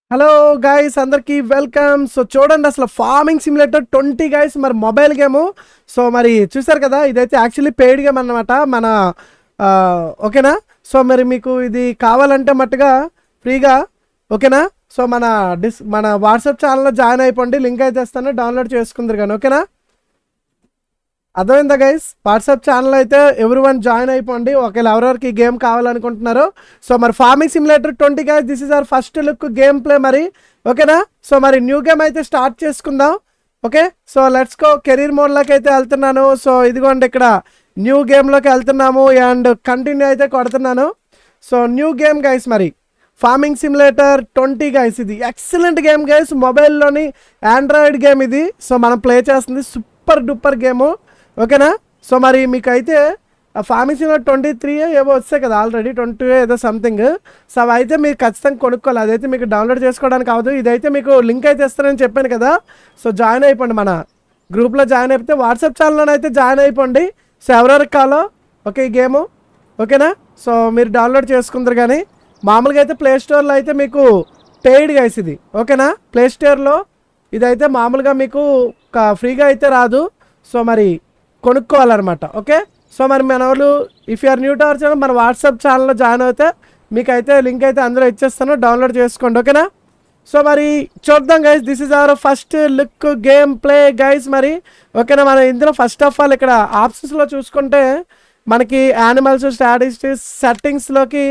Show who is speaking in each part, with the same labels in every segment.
Speaker 1: Hello guys అందరికి welcome so చూడండి అసలు ఫార్మింగ్ సిమ్యులేటర్ ట్వంటీ గైస్ మరి మొబైల్ గేమ్ సో మరి చూసారు కదా ఇదైతే యాక్చువల్లీ పెయిడ్ గేమ్ అన్నమాట మన ఆ, ఓకేనా సో మరి మీకు ఇది కావాలంటే మట్టుగా ఫ్రీగా ఓకేనా సో మన డిస్ మన వాట్సాప్ ఛానల్లో జాయిన్ అయిపోండి లింక్ అయితే ఇస్తాను డౌన్లోడ్ చేసుకుందరు కానీ ఓకేనా అర్థమైందా గైస్ వాట్సాప్ ఛానల్ అయితే ఎవ్రీ వన్ జాయిన్ అయిపోండి ఒకవేళ ఎవరెవరికి ఈ గేమ్ కావాలనుకుంటున్నారో సో మరి farming simulator twenty guys this is our first look game play మరి ఓకేనా సో మరి న్యూ గేమ్ అయితే స్టార్ట్ చేసుకుందాం okay so let's go career మోడ్లోకి అయితే వెళ్తున్నాను సో ఇదిగోండి ఇక్కడ న్యూ గేమ్లోకి వెళ్తున్నాము అండ్ కంటిన్యూ అయితే కొడుతున్నాను సో న్యూ గేమ్ గైస్ మరి ఫార్మింగ్ సిమ్యులేటర్ ట్వంటీ గైస్ ఇది ఎక్సలెంట్ గేమ్ గైస్ మొబైల్లోని ఆండ్రాయిడ్ గేమ్ ఇది సో మనం ప్లే చేస్తుంది సూపర్ డూపర్ గేమ్ ఓకేనా సో మరి మీకైతే ఫార్మింగ్ సిమ్యులేటర్ ట్వంటీ త్రీ ఏవో వస్తాయి కదా ఆల్రెడీ ట్వంటీ ఏదో సంథింగ్ సో అవి అయితే మీరు ఖచ్చితంగా కొనుక్కోవాలి అదైతే మీకు డౌన్లోడ్ చేసుకోవడానికి అవ్వదు ఇదైతే మీకు లింక్ అయితే ఇస్తానని చెప్పాను కదా సో జాయిన్ అయిపోండి మన గ్రూప్లో జాయిన్ అయిపోతే వాట్సాప్ ఛానల్లో అయితే జాయిన్ అయిపోండి సో ఎవరెవరికి కావాలో ఓకే ఈ గేము ఓకేనా సో మీరు డౌన్లోడ్ చేసుకుందరు కానీ మామూలుగా అయితే ప్లే స్టోర్లో అయితే మీకు పెయిడ్ గైస్ ఇది ఓకేనా ప్లే స్టోర్లో ఇదైతే మామూలుగా మీకు క- ఫ్రీగా అయితే రాదు సో మరి కొనుక్కోవాలన్నమాట ఓకే సో మరి మన వాళ్ళు if you're new to our channel మన వాట్సాప్ ఛానల్లో జాయిన్ అయితే మీకైతే లింక్ అయితే అందులో ఇచ్చేస్తాను డౌన్లోడ్ చేసుకోండి ఓకేనా సో మరి చూద్దాం guys this is our first look game play guys మరి ఓకేనా మనం ఇందులో ఫస్ట్ ఆఫ్ ఆల్ ఇక్కడ ఆప్షన్స్లో చూసుకుంటే మనకి యానిమల్స్ స్టాటిస్టిక్స్ సెట్టింగ్స్లోకి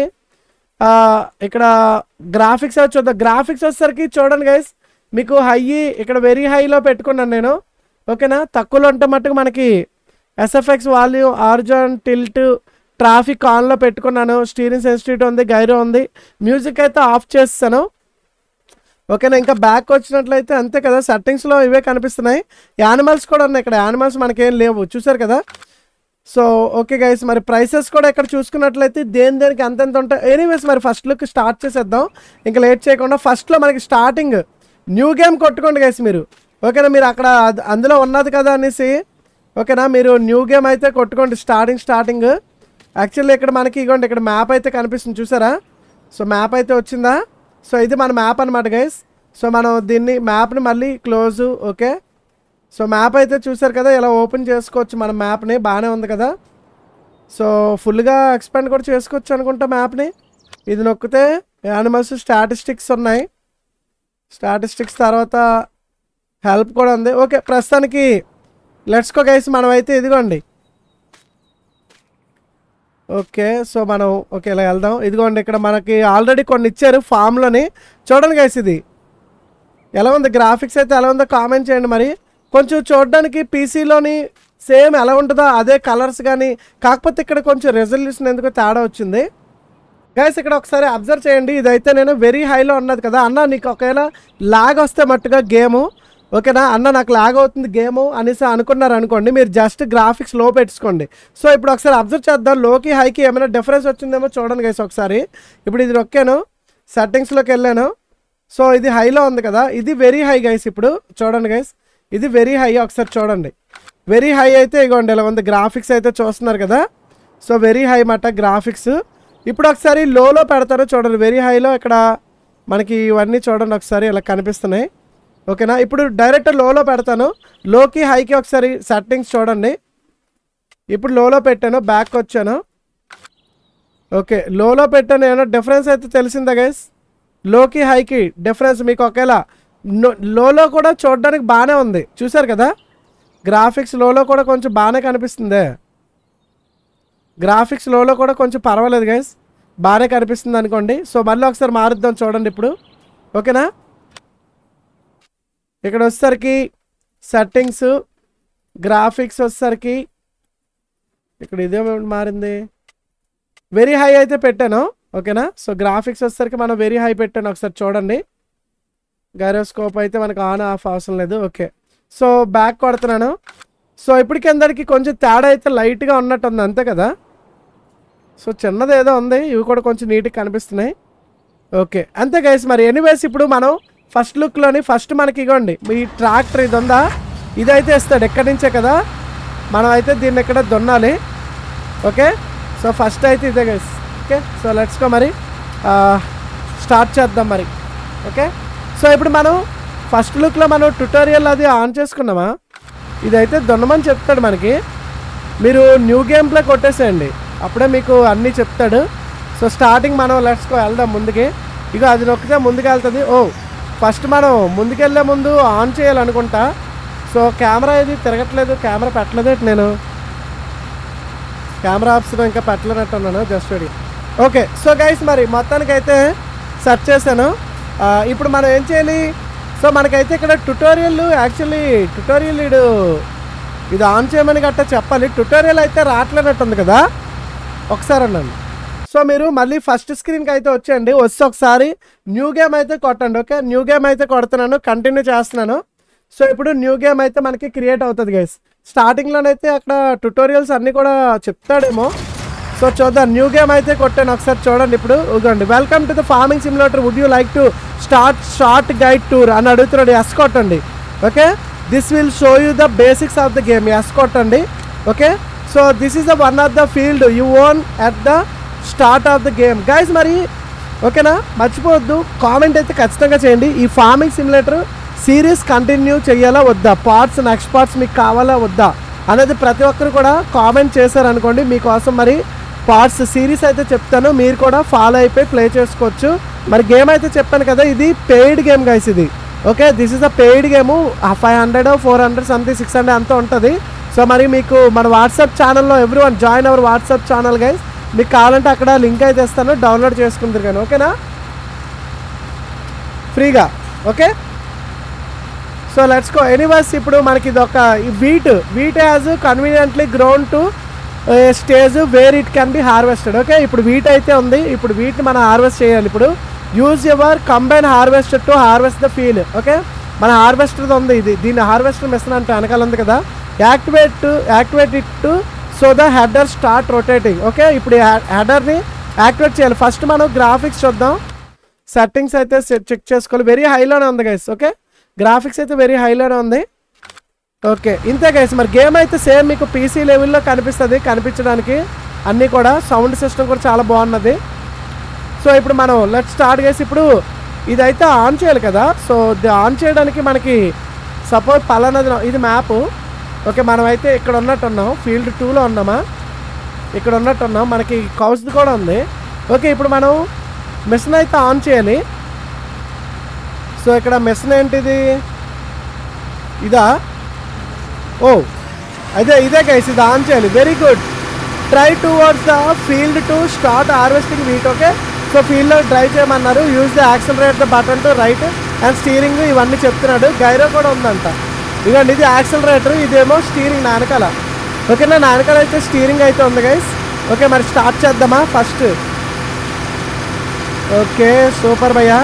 Speaker 1: ఇక్కడ గ్రాఫిక్స్ అవి చూద్దాం గ్రాఫిక్స్ వచ్చేసరికి చూడండి గైస్ మీకు హై ఇక్కడ వెరీ హైలో పెట్టుకున్నాను నేను ఓకేనా తక్కువలో ఉంటే మట్టుకు మనకి ఎస్ఎఫ్ఎక్స్ వాల్యూమ్ ఆర్జన్ టిల్ట్ ట్రాఫిక్ ఆన్లో పెట్టుకున్నాను స్టీరింగ్ సెన్సిటివిటీ ఉంది గైరో ఉంది మ్యూజిక్ అయితే ఆఫ్ చేస్తాను ఓకేనా ఇంకా బ్యాక్ వచ్చినట్లయితే అంతే కదా సెట్టింగ్స్లో ఇవే కనిపిస్తున్నాయి యానిమల్స్ కూడా ఉన్నాయి ఇక్కడ యానిమల్స్ మనకేం లేవు చూసారు కదా సో ఓకే గైస్ మరి ప్రైసెస్ కూడా ఇక్కడ చూసుకున్నట్లయితే దేని దేనికి ఎంతెంత ఉంటాయి ఎనీవేస్ మరి ఫస్ట్ లుక్ స్టార్ట్ చేసేద్దాం ఇంకా లేట్ చేయకుండా ఫస్ట్లో మనకి స్టార్టింగ్ న్యూ గేమ్ కొట్టుకోండి గైస్ మీరు ఓకేనా మీరు అక్కడ అద్- అందులో ఉన్నది కదా అనేసి ఓకేనా మీరు న్యూ గేమ్ అయితే కొట్టుకోండి స్టార్టింగ్ స్టార్టింగ్ యాక్చువల్లీ ఇక్కడ మనకి ఇగోండి ఇక్కడ మ్యాప్ అయితే కనిపిస్తుంది చూసారా సో మ్యాప్ అయితే వచ్చిందా సో ఇది మన మ్యాప్ అనమాట గైస్ సో మనం దీన్ని మ్యాప్ని మళ్ళీ క్లోజు ఓకే సో మ్యాప్ అయితే చూసారు కదా ఇలా ఓపెన్ చేసుకోవచ్చు మన మ్యాప్ని బాగానే ఉంది కదా సో ఫుల్గా ఎక్స్పాండ్ కూడా చేసుకోవచ్చు అనుకుంటా మ్యాప్ని ఇది నొక్కితే యానిమల్స్ స్టాటిస్టిక్స్ ఉన్నాయి స్టాటిస్టిక్స్ తర్వాత హెల్ప్ కూడా ఉంది ఓకే ప్రస్తుతానికి లెట్స్ కో గైస్ మనం అయితే ఇదిగోండి ఓకే సో మనం ఓకే ఇలా వెళ్దాం ఇదిగోండి ఇక్కడ మనకి ఆల్రెడీ కొన్ని ఇచ్చారు ఫామ్లోని చూడండి గైస్ ఇది ఎలా ఉంది గ్రాఫిక్స్ అయితే ఎలా ఉందో కామెంట్ చేయండి మరి కొంచెం చూడడానికి పీసీలోని సేమ్ ఎలా ఉంటుందో అదే కలర్స్ కానీ కాకపోతే ఇక్కడ కొంచెం రెజల్యూషన్ ఎందుకో తేడా వచ్చింది గైస్ ఇక్కడ ఒకసారి అబ్జర్వ్ చేయండి ఇదైతే నేను వెరీ హైలో ఉన్నది కదా అన్న నీకు ఒకవేళ లాగ్ వస్తే మట్టుగా గేము ఓకేనా అన్న నాకు లాగ్ అవుతుంది గేము అనేసి అనుకున్నారు అనుకోండి మీరు జస్ట్ గ్రాఫిక్స్ లో పెట్టుకోండి సో ఇప్పుడు ఒకసారి అబ్జర్వ్ చేద్దాం లోకి హైకి ఏమైనా డిఫరెన్స్ వచ్చిందేమో చూడండి గైస్ ఒకసారి ఇప్పుడు ఇది నొక్కాను సెట్టింగ్స్లోకి వెళ్ళాను సో ఇది హైలో ఉంది కదా ఇది వెరీ హై గైస్ ఇప్పుడు చూడండి గైస్ ఇది వెరీ హై ఒకసారి చూడండి వెరీ హై అయితే ఇగోండి ఇలా ఉంది గ్రాఫిక్స్ అయితే చూస్తున్నారు కదా సో వెరీ హై మాట గ్రాఫిక్స్ ఇప్పుడు ఒకసారి లోలో పెడతాను చూడండి వెరీ హైలో ఇక్కడ మనకి ఇవన్నీ చూడండి ఒకసారి ఇలా కనిపిస్తున్నాయి ఓకేనా ఇప్పుడు డైరెక్ట్ లోలో పెడతాను లోకి హైకి ఒకసారి సెట్టింగ్స్ చూడండి ఇప్పుడు లోలో పెట్టాను బ్యాక్ వచ్చాను ఓకే లోలో పెట్టాను ఏమైనా డిఫరెన్స్ అయితే తెలిసిందా గైస్ లోకి హైకి డిఫరెన్స్ మీకు ఒకేలా నో- లోలో కూడా చూడడానికి బాగానే ఉంది చూసారు కదా గ్రాఫిక్స్ లోలో కూడా కొంచెం బాగానే కనిపిస్తుంది గ్రాఫిక్స్ లోలో కూడా కొంచెం పర్వాలేదు గైస్ బాగానే కనిపిస్తుంది అనుకోండి సో మళ్ళీ ఒకసారి మారుద్దాం చూడండి ఇప్పుడు ఓకేనా ఇక్కడ వచ్చేసరికి సెట్టింగ్స్ గ్రాఫిక్స్ వచ్చేసరికి ఇక్కడ ఇదేమేమి మారింది వెరీ హై అయితే పెట్టాను ఓకేనా సో గ్రాఫిక్స్ వచ్చేసరికి మనం వెరీ హై పెట్టాను ఒకసారి చూడండి గైరోస్కోప్ అయితే మనకు ఆన్ ఆఫ్ అవసరం లేదు ఓకే సో బ్యాక్ కొడుతున్నాను సో ఇప్పటికి అందరికి కొంచెం తేడా అయితే లైట్గా ఉన్నట్టు ఉంది అంతే కదా సో చిన్నది ఏదో ఉంది ఇవి కూడా కొంచెం నీట్గా కనిపిస్తున్నాయి ఓకే అంతే గైస్ మరి ఎనీవేస్ ఇప్పుడు మనం ఫస్ట్ లుక్లోని ఫస్ట్ మనకి ఇగోండి ఈ ట్రాక్టర్ ఇది ఉందా ఇదైతే ఇస్తాడు ఎక్కడి నుంచే కదా మనం అయితే దీన్ని ఇక్కడ దున్నాలి ఓకే సో ఫస్ట్ అయితే ఇదే guys okay so let's go మరి స్టార్ట్ చేద్దాం మరి ఓకే సో ఇప్పుడు మనం ఫస్ట్ లుక్లో మనం ట్యుటోరియల్ అది ఆన్ చేసుకున్నామా ఇదైతే దొన్నమని చెప్తాడు మనకి మీరు న్యూ గేమ్ ప్లే కొట్టేసేయండి అప్పుడే మీకు అన్నీ చెప్తాడు సో స్టార్టింగ్ మనం లెట్స్కో వెళ్దాం ముందుకి ఇక అది నొక్కితే ముందుకు వెళ్తుంది ఓ ఫస్ట్ మనం ముందుకెళ్ళే ముందు ఆన్ చేయాలనుకుంటా సో కెమెరా ఇది తిరగట్లేదు కెమెరా పెట్టలేదు ఇటు నేను కెమెరా ఆప్షన్ ఇంకా పెట్టలేనట్టు ఉన్నాను just ready okay so guys మరి మొత్తానికైతే సెర్చ్ చేశాను ఆ, ఇప్పుడు మనం ఏం చేయాలి సో మనకైతే ఇక్కడ ట్యుటోరియల్ యాక్చువల్లీ ట్యుటోరియల్ ఇడు ఇది ఆన్ చేయమని గట్టా చెప్పాలి ట్యుటోరియల్ అయితే రావట్లేనట్టుంది కదా ఒకసారి అన్నాను సో మీరు మళ్ళీ ఫస్ట్ స్క్రీన్కి అయితే వచ్చేయండి వస్తే ఒకసారి న్యూ గేమ్ అయితే కొట్టండి ఓకే న్యూ గేమ్ అయితే కొడుతున్నాను కంటిన్యూ చేస్తున్నాను సో ఇప్పుడు న్యూ గేమ్ అయితే మనకి క్రియేట్ అవుతుంది గైస్ స్టార్టింగ్లోనైతే అక్కడ ట్యుటోరియల్స్ అన్నీ కూడా చెప్తాడేమో సో చూద్దాం న్యూ గేమ్ అయితే కొట్టాను ఒకసారి చూడండి ఇప్పుడు ఇదిగోండి welcome to the farming simulator would you like to start short guide tour అని అడుగుతున్నాడు ఎస్ కొట్టండి okay this will show you the basics of the game yes కొట్టండి okay so this is the one of the field you own at the start of the game guys మరి ఓకేనా మర్చిపోవద్దు comment అయితే ఖచ్చితంగా చేయండి ఈ farming simulator series continue చేయాలా వద్దా పార్ట్స్ నెక్స్ట్ పార్ట్స్ మీకు కావాలా వద్దా అనేది ప్రతి ఒక్కరు కూడా కామెంట్ చేశారనుకోండి మీకోసం మరి పార్ట్స్ సిరీస్ అయితే చెప్తాను మీరు కూడా ఫాలో అయిపోయి ప్లే చేసుకోవచ్చు మరి గేమ్ అయితే చెప్పాను కదా ఇది పెయిడ్ గేమ్ గైస్ ఇది okay this is a paid game five hundred four hundred something six hundred అంతా ఉంటుంది సో మరి మీకు మన వాట్సాప్ ఛానల్లో everyone join our WhatsApp channel guys మీకు కావాలంటే అక్కడ లింక్ అయితే ఇస్తాను డౌన్లోడ్ చేసుకుందరు కానీ ఓకేనా ఫ్రీగా okay so let's go anyways ఇప్పుడు మనకి ఇది ఒక wheat wheat has conveniently ground to stage where it can be harvested okay ఇప్పుడు వీట్ అయితే ఉంది ఇప్పుడు వీట్ని మనం హార్వెస్ట్ చేయాలి ఇప్పుడు use your combine harvester to harvest the field okay మన హార్వెస్టర్ ఉంది ఇది దీన్ని హార్వెస్టర్ మిషన్ అంటే వెనకాల ఉంది కదా activate activate it to so the header start rotating okay ఇప్పుడు హెడర్ని యాక్టివేట్ చేయాలి ఫస్ట్ మనం గ్రాఫిక్స్ చూద్దాం సెట్టింగ్స్ అయితే చెక్ చేసుకోవాలి వెరీ హైలోనే ఉంది గైస్ ఓకే గ్రాఫిక్స్ అయితే వెరీ హైలోనే ఉంది ఓకే ఇంతే గైస్ మరి గేమ్ అయితే సేమ్ మీకు పీసీ లెవెల్లో కనిపిస్తుంది కనిపించడానికి అన్నీ కూడా సౌండ్ సిస్టమ్ కూడా చాలా బాగున్నది సో ఇప్పుడు మనం లెట్ స్టార్ట్ చేసి ఇప్పుడు ఇదైతే ఆన్ చేయాలి కదా సో ఇది ఆన్ చేయడానికి మనకి సపోజ్ పలానది ఇది మ్యాప్ ఓకే మనం అయితే ఇక్కడ ఉన్నట్టు ఉన్నాం ఫీల్డ్ టూలో ఉన్నామా ఇక్కడ ఉన్నట్టు ఉన్నాం మనకి కౌస్ది కూడా ఉంది ఓకే ఇప్పుడు మనం మిషన్ అయితే ఆన్ చేయాలి సో ఇక్కడ మిషన్ ఏంటిది ఇదా ఓ అదే ఇదే గైస్ ఇది ఆన్ చేయాలి very good try towards the field to start harvesting wheat okay so ఫీల్డ్లో డ్రైవ్ చేయమన్నారు use the accelerate the button to right and steering ఇవన్నీ చెప్తున్నాడు గైరో కూడా ఉందంట ఇదిగోండి ఇది యాక్సలరేటర్ ఇదేమో స్టీరింగ్ నా వెనకాల ఓకేనా నా వెనకాల అయితే స్టీరింగ్ అయితే ఉంది గైస్ ఓకే మరి స్టార్ట్ చేద్దామా ఫస్ట్ ఓకే సూపర్ భయ్యా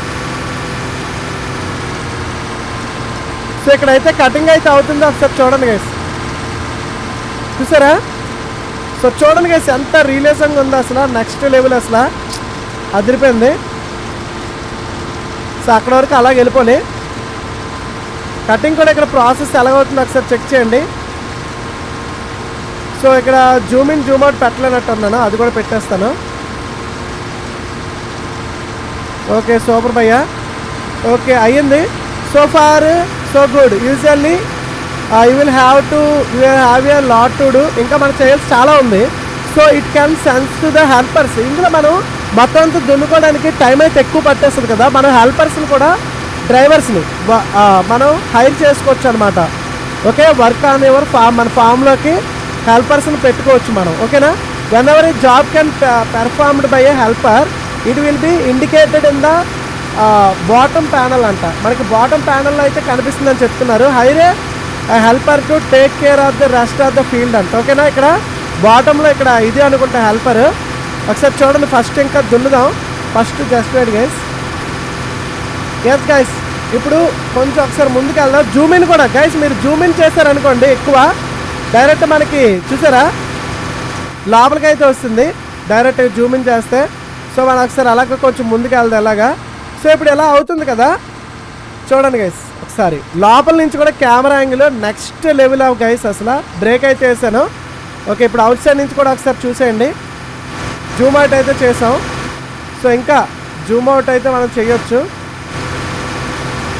Speaker 1: సో ఇక్కడైతే కటింగ్ అయితే అవుతుందో ఒకసారి చూడండి గైస్ చూసారా సో చూడండి గైస్ ఎంత రియలైజంగా ఉందో అసలు నెక్స్ట్ లెవెల్ అసలు అదిరిపోయింది సో అక్కడ వరకు అలా వెళ్ళిపోలే కటింగ్ కూడా ఇక్కడ ప్రాసెస్ ఎలాగవుతుందో ఒకసారి చెక్ చేయండి సో ఇక్కడ జూమ్ ఇన్ జూమ్ అవుట్ పెట్టలేనట్టు ఉన్నాను అది కూడా పెట్టేస్తాను ఓకే సూపర్ భయ్యా ఓకే అయ్యింది so far so good usually you will have to you have a lot to do ఇంకా మనం చేయాల్సి చాలా ఉంది so it can sense to the helpers ఇందులో మనం మొత్తం అంతా దున్నుకోవడానికి టైం అయితే ఎక్కువ పట్టేస్తుంది కదా మనం హెల్పర్స్ని కూడా డ్రైవర్స్ని మనం హైర్ చేసుకోవచ్చు అనమాట okay work on your farm మన ఫామ్లోకి హెల్పర్స్ని పెట్టుకోవచ్చు మనం ఓకేనా whenever a job can performed by a helper it will be indicated in the bottom panel అంట మనకి బాటమ్ ప్యానల్లో అయితే కనిపిస్తుందని చెప్తున్నారు hire a helper to take care of the rest of the field అంట ఓకేనా ఇక్కడ బాటంలో ఇక్కడ ఇది అనుకుంటా హెల్పర్ ఒకసారి చూడండి ఫస్ట్ ఇంకా దున్నుదాం first just wait guys yes guys ఇప్పుడు కొంచెం ఒకసారి ముందుకు వెళ్దాం జూమ్ ఇన్ కూడా గైస్ మీరు జూమ్ ఇన్ చేశారనుకోండి ఎక్కువ డైరెక్ట్ మనకి చూసారా లోపలికి అయితే వస్తుంది డైరెక్ట్ జూమ్ ఇన్ చేస్తే సో మనం ఒకసారి అలాగ కొంచెం ముందుకు వెళ్దాం ఎలాగా సో ఇప్పుడు ఎలా అవుతుంది కదా చూడండి గైస్ ఒకసారి లోపల నుంచి కూడా camera angle next level of guys అసలు బ్రేక్ అయితే వేసాను ఓకే ఇప్పుడు అవుట్ సైడ్ నుంచి కూడా ఒకసారి చూసేయండి జూమ్ అవుట్ అయితే చేసాం సో ఇంకా జూమ్ అవుట్ అయితే మనం చేయొచ్చు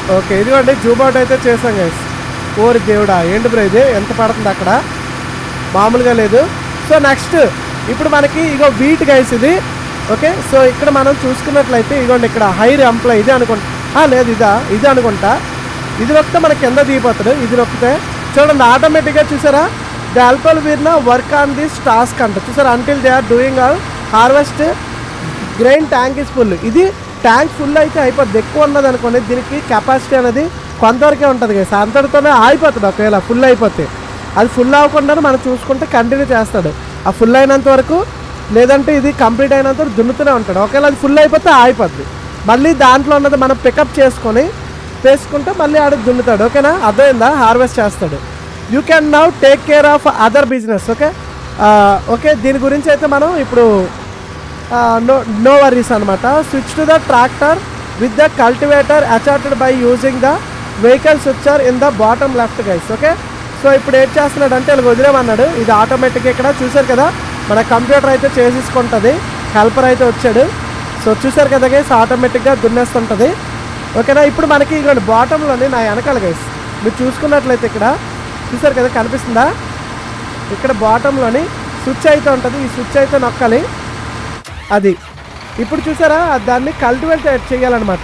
Speaker 1: ఓకే ఇదిగోండి జూమ్ అవుట్ అయితే చేసాం గైస్ ఓరి దేవుడా ఏంటి బ్రో ఇది ఎంత పడుతుంది అక్కడ మామూలుగా లేదు సో నెక్స్ట్ ఇప్పుడు మనకి ఇగో వీట్ గైస్ ఇది ఓకే సో ఇక్కడ మనం చూసుకున్నట్లయితే ఇగోండి ఇక్కడ హైర్ ఎంప్లాయ్ ఇది అనుకుంటా లేదు ఇదా ఇది అనుకుంటా ఇది నొక్కితే మనకి కింద దిగిపోతాడు ఇది నొక్కితే చూడండి ఆటోమేటిక్గా చూసారా the helper will work on this task అంట చూసారా until they are doing all harvest grain tank is full ఇది ట్యాంక్ ఫుల్ అయితే అయిపోద్ది ఎక్కువ ఉన్నది అనుకోండి దీనికి కెపాసిటీ అనేది కొంతవరకే ఉంటుంది కదా అంతటితోనే ఆగిపోతుంది ఒకవేళ ఫుల్ అయిపోతే అది ఫుల్ అవ్వకుండా మనం చూసుకుంటే కంటిన్యూ చేస్తాడు ఆ ఫుల్ అయినంత వరకు లేదంటే ఇది కంప్లీట్ అయినంత వరకు దున్నుతూనే ఉంటాడు ఒకవేళ అది ఫుల్ అయిపోతే ఆగిపోద్ది మళ్ళీ దాంట్లో ఉన్నది మనం పికప్ చేసుకొని వేసుకుంటే మళ్ళీ ఆడ దున్నుతాడు ఓకేనా అర్థమైందా హార్వెస్ట్ చేస్తాడు you can now take care of other business okay okay దీని గురించి అయితే మనం ఇప్పుడు నో నో వరీస్ అనమాట switch to the tractor with the cultivator అచార్టెడ్ by using the vehicle switcher in the bottom left guys okay so ఇప్పుడు ఏం చేస్తున్నాడు అంటే ఇలా వదిలేమన్నాడు ఇది ఆటోమేటిక్గా ఇక్కడ చూసారు కదా మన కంప్యూటర్ అయితే చేసేసుకుంటుంది హెల్పర్ అయితే వచ్చాడు సో చూసారు కదా గైస్ ఆటోమేటిక్గా దున్నేస్తుంటుంది ఓకేనా ఇప్పుడు మనకి ఇదిగోండి బాటంలోని నా వెనకాల గైస్ మీరు చూసుకున్నట్లయితే ఇక్కడ చూసారు కదా కనిపిస్తుందా ఇక్కడ బాటంలోని స్విచ్ అయితే ఉంటుంది ఈ స్విచ్ అయితే నొక్కాలి అది ఇప్పుడు చూసారా దాన్ని కల్టివేట్ చేయాలన్నమాట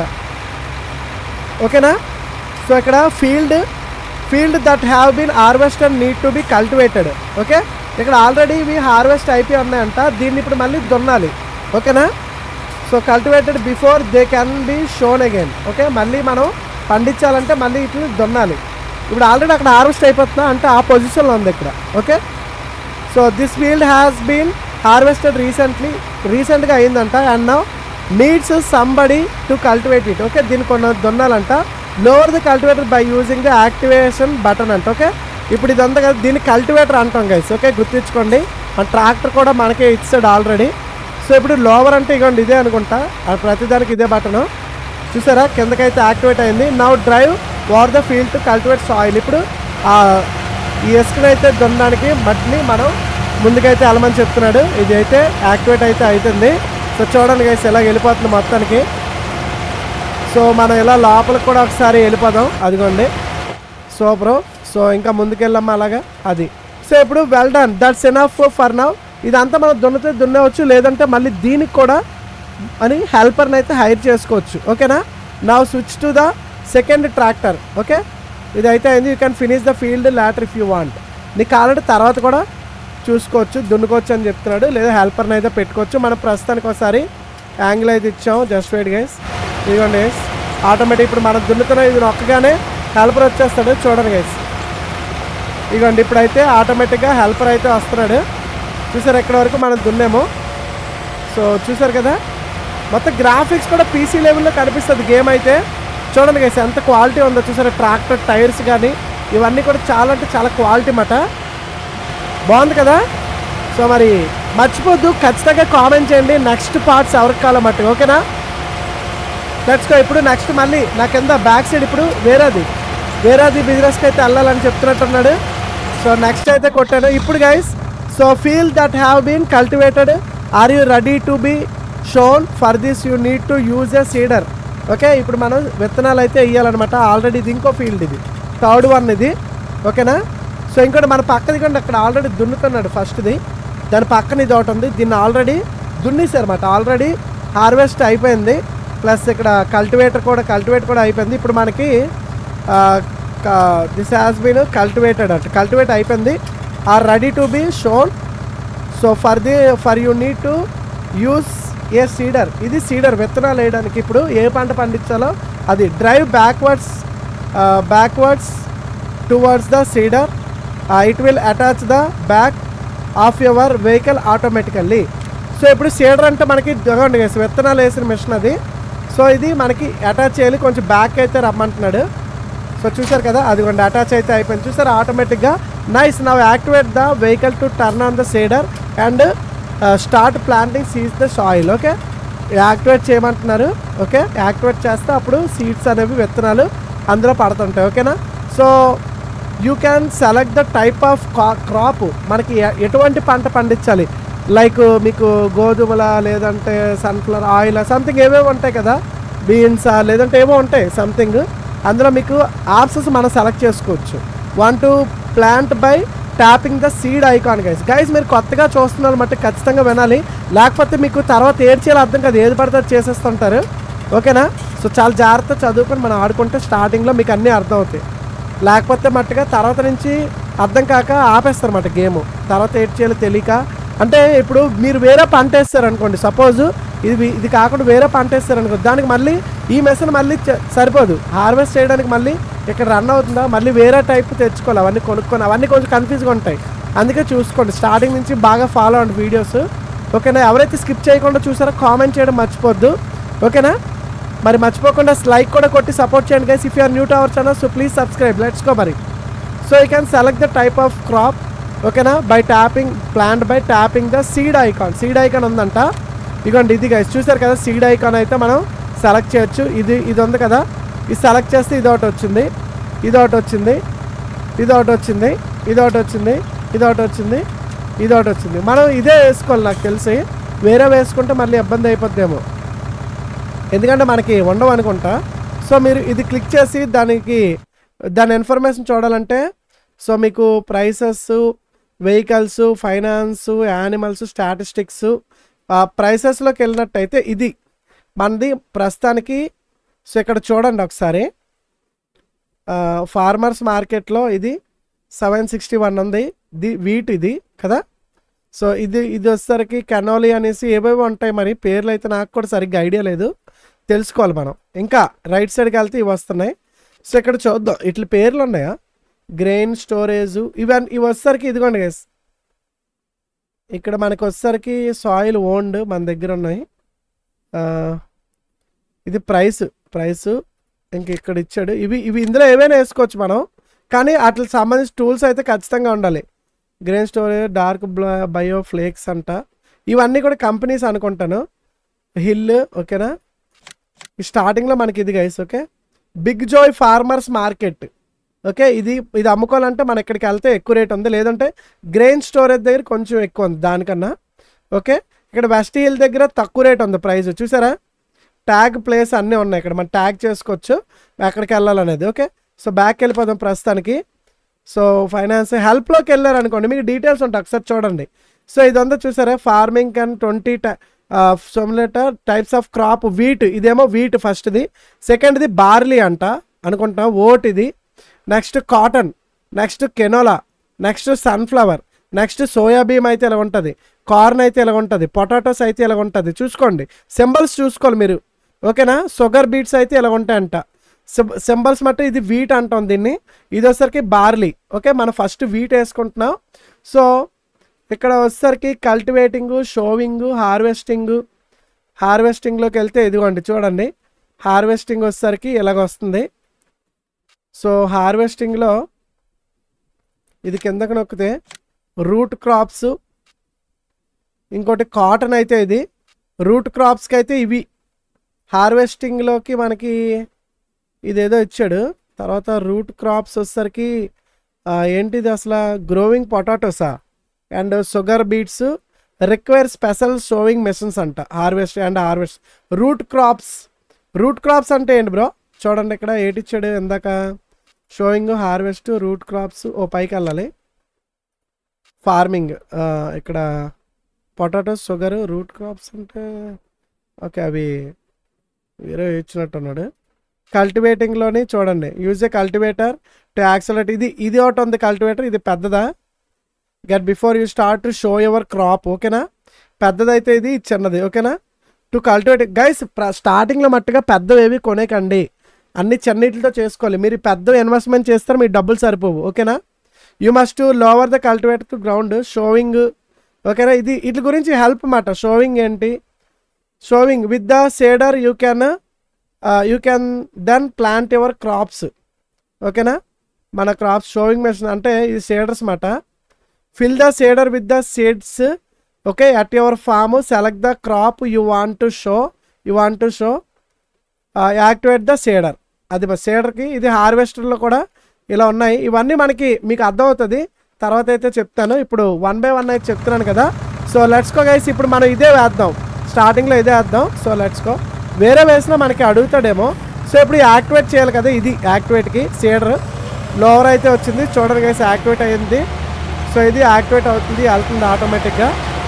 Speaker 1: ఓకేనా సో ఇక్కడ field field that have been harvested need to be cultivated okay ఇక్కడ ఆల్రెడీ ఇవి హార్వెస్ట్ అయిపోయి ఉన్నాయంట దీన్ని ఇప్పుడు మళ్ళీ దున్నాలి ఓకేనా so cultivated before they can be sown again okay మళ్ళీ మనం పండించాలంటే మళ్ళీ ఇట్లా దున్నాలి ఇప్పుడు ఆల్రెడీ అక్కడ హార్వెస్ట్ అయిపోతున్నా అంటే ఆ పొజిషన్లో ఉంది ఇక్కడ okay so this field has been harvested recently రీసెంట్గా అయిందంట and now needs somebody to cultivate it okay దీన్ని కొన్ని దున్నాలంట lower the cultivator by using the activation button అంట ఓకే ఇప్పుడు ఇదంతా కదా దీన్ని కల్టివేటర్ అంటాం గైస్ ఓకే గుర్తుంచుకోండి మన ట్రాక్టర్ కూడా మనకే ఇచ్చాడు ఆల్రెడీ సో ఇప్పుడు లోవర్ అంటే ఇగోండి ఇదే అనుకుంటా ఆ ప్రతిదానికి ఇదే బటను చూసారా కిందకైతే యాక్టివేట్ అయింది now drive over the field to cultivate soil ఇప్పుడు ఆ ఈ ఇసుకనైతే దున్నడానికి మట్టిని మనం ముందుకైతే వెళ్ళమని చెప్తున్నాడు ఇది అయితే యాక్టివేట్ అయితే అవుతుంది సో చూడండి గైస్ ఎలా వెళ్ళిపోతుంది మొత్తానికి సో మనం ఇలా లోపలికి కూడా ఒకసారి వెళ్ళిపోదాం అదిగోండి సూపర్ సో ఇంకా ముందుకెళ్ళాము అలాగా అది సో ఇప్పుడు well done that's enough for now ఇదంతా మనం దున్నితే దున్నేవచ్చు లేదంటే మళ్ళీ దీనికి కూడా అని హెల్పర్ని అయితే హైర్ చేసుకోవచ్చు ఓకేనా నా switch to the second tractor okay ఇది అయితే అయింది you can finish the field later if you want నీకు కావాలంటే తర్వాత కూడా చూసుకోవచ్చు దున్నుకోవచ్చు అని చెప్తున్నాడు లేదా హెల్పర్ని అయితే పెట్టుకోవచ్చు మనం ప్రస్తుతానికి ఒకసారి యాంగిల్ అయితే ఇచ్చాము జస్ట్ వెయిట్ గైస్ ఇదిగోండి గైస్ ఆటోమేటిక్ ఇప్పుడు మనం దున్నుతున్న ఇది నొక్కగానే హెల్పర్ వచ్చేస్తాడు చూడండి గైస్ ఇదిగోండి ఇప్పుడైతే ఆటోమేటిక్గా హెల్పర్ అయితే వస్తున్నాడు చూసారు ఎక్కడి వరకు మనం దున్నేము సో చూసారు కదా మొత్తం గ్రాఫిక్స్ కూడా పీసీ లెవెల్లో కనిపిస్తుంది గేమ్ అయితే చూడండి గైస్ ఎంత క్వాలిటీ ఉందో చూసారా ట్రాక్టర్ టైర్స్ కానీ ఇవన్నీ కూడా చాలా అంటే చాలా క్వాలిటీ మాట బాగుంది కదా సో మరి మర్చిపోద్దు ఖచ్చితంగా కామెంట్ చేయండి నెక్స్ట్ పార్ట్స్ ఎవరికి కావాలన్నమాట ఓకేనా లెట్స్ గో ఇప్పుడు నెక్స్ట్ మళ్ళీ నా కింద బ్యాక్ సైడ్ ఇప్పుడు వేరేది వేరేది బిజినెస్కి అయితే వెళ్ళాలని చెప్తున్నట్టున్నాడు సో నెక్స్ట్ అయితే కొట్టాను ఇప్పుడు guys so field that have been cultivated are you ready to be sown for this you need to use a seeder okay ఇప్పుడు మనం విత్తనాలు అయితే వేయాలన్నమాట ఆల్రెడీ ఇది ఇంకో ఫీల్డ్ ఇది థర్డ్ వన్ ఇది ఓకేనా సో ఇంకోటి మన పక్కది కూడా అక్కడ ఆల్రెడీ దున్నుతున్నాడు ఫస్ట్ది దాని పక్కన ఇది ఒకటి ఉంది దీన్ని ఆల్రెడీ దున్నేశారు అనమాట ఆల్రెడీ హార్వెస్ట్ అయిపోయింది ప్లస్ ఇక్కడ కల్టివేటర్ కూడా కల్టివేట్ కూడా అయిపోయింది ఇప్పుడు మనకి దిస్ హ్యాస్ బీన్ కల్టివేటెడ్ అంట కల్టివేట్ అయిపోయింది are ready to be sown so for the for you need to use a seeder ఇది సీడర్ విత్తనాలు వేయడానికి ఇప్పుడు ఏ పంట పండించాలో అది drive backwards backwards towards the seeder it will attach the back of your vehicle automatically so ఇప్పుడు seeder అంటే మనకి ఇదిగోండి guys, విత్తనాలు వేసిన మిషన్ అది సో ఇది మనకి అటాచ్ చేయాలి కొంచెం బ్యాక్ అయితే రమ్మంటున్నాడు సో చూసారు కదా అదిగోండి అటాచ్ అయితే అయిపోయింది చూసారు ఆటోమేటిక్గా nice now activate the vehicle to turn on the seeder and start planting seeds the soil okay activate చేయమంటున్నారు ఓకే యాక్టివేట్ చేస్తే అప్పుడు సీడ్స్ అనేవి విత్తనాలు అందులో పడుతుంటాయి ఓకేనా so you can select the type of crop మనకి ఎ- ఎటువంటి పంట పండించాలి లైక్ మీకు గోధుమల లేదంటే సన్ఫ్లవర్ ఆయిల్ సంథింగ్ ఏవేవో ఉంటాయి కదా బీన్సా లేదంటే ఏవో ఉంటాయి సంథింగ్ అందులో మీకు ఆప్షన్స్ మనం సెలెక్ట్ చేసుకోవచ్చు want to plant by tapping the seed icon guys guys మీరు కొత్తగా చూస్తున్నారు మట్టి ఖచ్చితంగా వినాలి లేకపోతే మీకు తర్వాత ఏడ్ చేయాలో అర్థం కాదు ఏది పడితే అది చేసేస్తుంటారు ఓకేనా సో చాలా జాగ్రత్త చదువుకొని మనం ఆడుకుంటే స్టార్టింగ్లో మీకు అన్నీ అర్థం అవుతాయి లేకపోతే మట్టుగా తర్వాత నుంచి అర్థం కాక ఆపేస్తారు అన్నమాట గేమ్ తర్వాత ఏడ్ చేయాలో తెలియక అంటే ఇప్పుడు మీరు వేరే పంట వేస్తారు అనుకోండి సపోజ్ ఇది ఇది కాకుండా వేరే పంట వేస్తారు అనుకో దానికి మళ్ళీ ఈ మెషిన్ మళ్ళీ చ- సరిపోదు హార్వెస్ట్ చేయడానికి మళ్ళీ ఇక్కడ రన్ అవుతుందా మళ్ళీ వేరే టైప్ తెచ్చుకోవాలి అవన్నీ కొనుక్కొని అవన్నీ కొంచెం కన్ఫ్యూజ్గా ఉంటాయి అందుకే చూసుకోండి స్టార్టింగ్ నుంచి బాగా ఫాలో అవ్వండి వీడియోస్ ఓకేనా ఎవరైతే స్కిప్ చేయకుండా చూసారో కామెంట్ చేయడం మర్చిపోద్దు ఓకేనా మరి మర్చిపోకుండా లైక్ కూడా కొట్టి సపోర్ట్ చేయండి guys if you're new to our channel so please subscribe let's go మరి so you can select the type of crop ఓకేనా by tapping plant by tapping the seed icon seed icon ఉందంట ఇదిగోండి ఇది guys చూసారు కదా seed icon అయితే మనం select చేయొచ్చు ఇది ఇది ఉంది కదా ఇది సెలెక్ట్ చేస్తే ఇది ఒకటి వచ్చింది ఇది ఒకటి వచ్చింది ఇది ఒకటి వచ్చింది ఇది ఒకటి వచ్చింది ఇది ఒకటి వచ్చింది ఇది ఒకటి వచ్చింది మనం ఇదే వేసుకోవాలి నాకు తెలిసి వేరే వేసుకుంటే మళ్ళీ ఇబ్బంది అయిపోద్దేమో ఎందుకంటే మనకి ఉండవు అనుకుంటా సో మీరు ఇది క్లిక్ చేసి దానికి దాని ఇన్ఫర్మేషన్ చూడాలంటే సో మీకు prices vehicles finance animals statistics ప్రైసెస్లోకి వెళ్ళినట్టయితే ఇది మనది ప్రస్తుతానికి సో ఇక్కడ చూడండి ఒకసారి ఫార్మర్స్ మార్కెట్లో ఇది సెవెన్ సిక్స్టీ వన్ ఉంది ఇది వీట్ ఇది కదా సో ఇది ఇది వచ్చేసరికి కెనోలి అనేసి ఏవేవో ఉంటాయి మరి పేర్లు అయితే నాకు కూడా సరిగ్గా ఐడియా లేదు తెలుసుకోవాలి మనం ఇంకా రైట్ సైడ్కి వెళ్తే ఇవి వస్తున్నాయి సో ఇక్కడ చూద్దాం ఇట్ల పేర్లు ఉన్నాయా గ్రెయిన్ స్టోరేజ్ ఇవన్నీ ఇవి వచ్చేసరికి ఇదిగోండి గైస్ ఇక్కడ మనకి వచ్చేసరికి సాయిల్ ఓన్డ్ మన దగ్గర ఉన్నాయి ఆ, ఇది ప్రైస్ ప్రైస్ ఇంక ఇక్కడ ఇచ్చాడు ఇవి ఇవి ఇందులో ఏవైనా వేసుకోవచ్చు మనం కానీ వాటికి సంబంధించిన టూల్స్ అయితే ఖచ్చితంగా ఉండాలి grain storage dark bio flakes అంట ఇవన్నీ కూడా కంపెనీస్ అనుకుంటాను హిల్ ఓకేనా ఈ స్టార్టింగ్లో మనకి ఇది guys okay big joy farmers market okay ఇది ఇది అమ్ముకోవాలంటే మన ఇక్కడికి వెళ్తే ఎక్కువ రేట్ ఉంది లేదంటే గ్రెయిన్ స్టోరేజ్ దగ్గర కొంచెం ఎక్కువ ఉంది దానికన్నా ఓకే ఇక్కడ వెస్ట్ హిల్ దగ్గర తక్కువ రేట్ ఉంది ప్రైస్ చూసారా ట్యాగ్ ప్లేస్ అన్నీ ఉన్నాయి ఇక్కడ మనం ట్యాగ్ చేసుకోవచ్చు ఎక్కడికి వెళ్ళాలనేది ఓకే సో బ్యాక్ వెళ్ళిపోదాం ప్రస్తుతానికి సో ఫైనాన్స్ హెల్ప్లోకి వెళ్ళారు అనుకోండి మీకు డీటెయిల్స్ ఉంటాయి ఒకసారి చూడండి సో ఇదంతా చూసారా farming and twenty simulator types of crop wheat ఇదేమో వీట్ ఫస్ట్ది సెకండ్ది బార్లీ అంట అనుకుంటాం ఓట్ ఇది next cotton next canola next sunflower next soybean అయితే ఇలా ఉంటుంది కార్న్ అయితే ఇలా ఉంటుంది పొటాటోస్ అయితే ఇలా ఉంటుంది చూసుకోండి సింబల్స్ చూసుకోవాలి మీరు ఓకేనా షుగర్ బీట్స్ అయితే ఇలా ఉంటాయంట సింబల్స్ మట్టు ఇది వీట్ అంటాం దీన్ని ఇది వచ్చేసరికి బార్లీ ఓకే మనం ఫస్ట్ వీట్ వేసుకుంటున్నాం సో ఇక్కడ వచ్చేసరికి కల్టివేటింగ్ షోవింగ్ హార్వెస్టింగ్ హార్వెస్టింగ్లోకి వెళ్తే ఇదిగోండి చూడండి హార్వెస్టింగ్ వచ్చేసరికి ఇలాగ వస్తుంది సో హార్వెస్టింగ్లో ఇది కిందకు నొక్కితే రూట్ క్రాప్స్ ఇంకోటి కాటన్ అయితే ఇది రూట్ క్రాప్స్కి అయితే ఇవి హార్వెస్టింగ్లోకి మనకి ఇదేదో ఇచ్చాడు తర్వాత రూట్ క్రాప్స్ వచ్చేసరికి ఆ, ఏంటిది అసలు growing potatoes and sugar beets require special sowing machines అంట harvest and harvest root crops root crops అంటే ఏంటి బ్రో చూడండి ఇక్కడ ఏటిచ్చాడు ఇందాక షోయింగ్ హార్వెస్ట్ రూట్ క్రాప్స్ ఓ పైకి వెళ్ళాలి ఫార్మింగ్ ఇక్కడ పొటాటోస్ షుగర్ రూట్ క్రాప్స్ అంటే ఓకే అవి వేరే ఇచ్చినట్టున్నాడు కల్టివేటింగ్లోని చూడండి use a cultivator to accelerate ఇది ఇది ఒకటి ఉంది కల్టివేటర్ ఇది పెద్దదా get before you start to sow your crop ఓకేనా పెద్దదైతే ఇది ఇది చిన్నది ఓకేనా టు కల్టివేట్ గైస్ స్టార్టింగ్లో మట్టుగా పెద్దవేవి కొనేకండి అన్ని చిన్నిటితో చేసుకోవాలి మీరు పెద్ద ఇన్వెస్ట్మెంట్ చేస్తారు మీ డబ్బులు సరిపోవు ఓకేనా you must lower the cultivator to ground sowing ఓకేనా ఇది వీటి గురించి హెల్ప్ మాట షోవింగ్ ఏంటి sowing with the seeder you can you can then plant your crops ఓకేనా మన క్రాప్స్ షోవింగ్ మెషిన్ అంటే ఇది సేడర్స్ మాట fill the seeder with the seeds okay at your farm select the crop you want to sow you want to sow activate the seeder అది సేడర్కి ఇది హార్వెస్టర్లో కూడా ఇలా ఉన్నాయి ఇవన్నీ మనకి మీకు అర్థమవుతుంది తర్వాత అయితే చెప్తాను ఇప్పుడు వన్ బై వన్ అయితే చెప్తున్నాను కదా సో లెట్స్ కో గైస్ ఇప్పుడు మనం ఇదే వేద్దాం స్టార్టింగ్లో ఇదే వేద్దాం సో లెట్స్ కో వేరే వేసినా మనకి అడుగుతాడేమో సో సో ఇప్పుడు యాక్టివేట్ చేయాలి కదా ఇది యాక్టివేట్కి సీడర్ లోవర్ అయితే వచ్చింది చూడండి గైస్ యాక్టివేట్ అయ్యింది సో ఇది యాక్టివేట్ అవుతుంది వెళ్తుంది ఆటోమేటిక్గా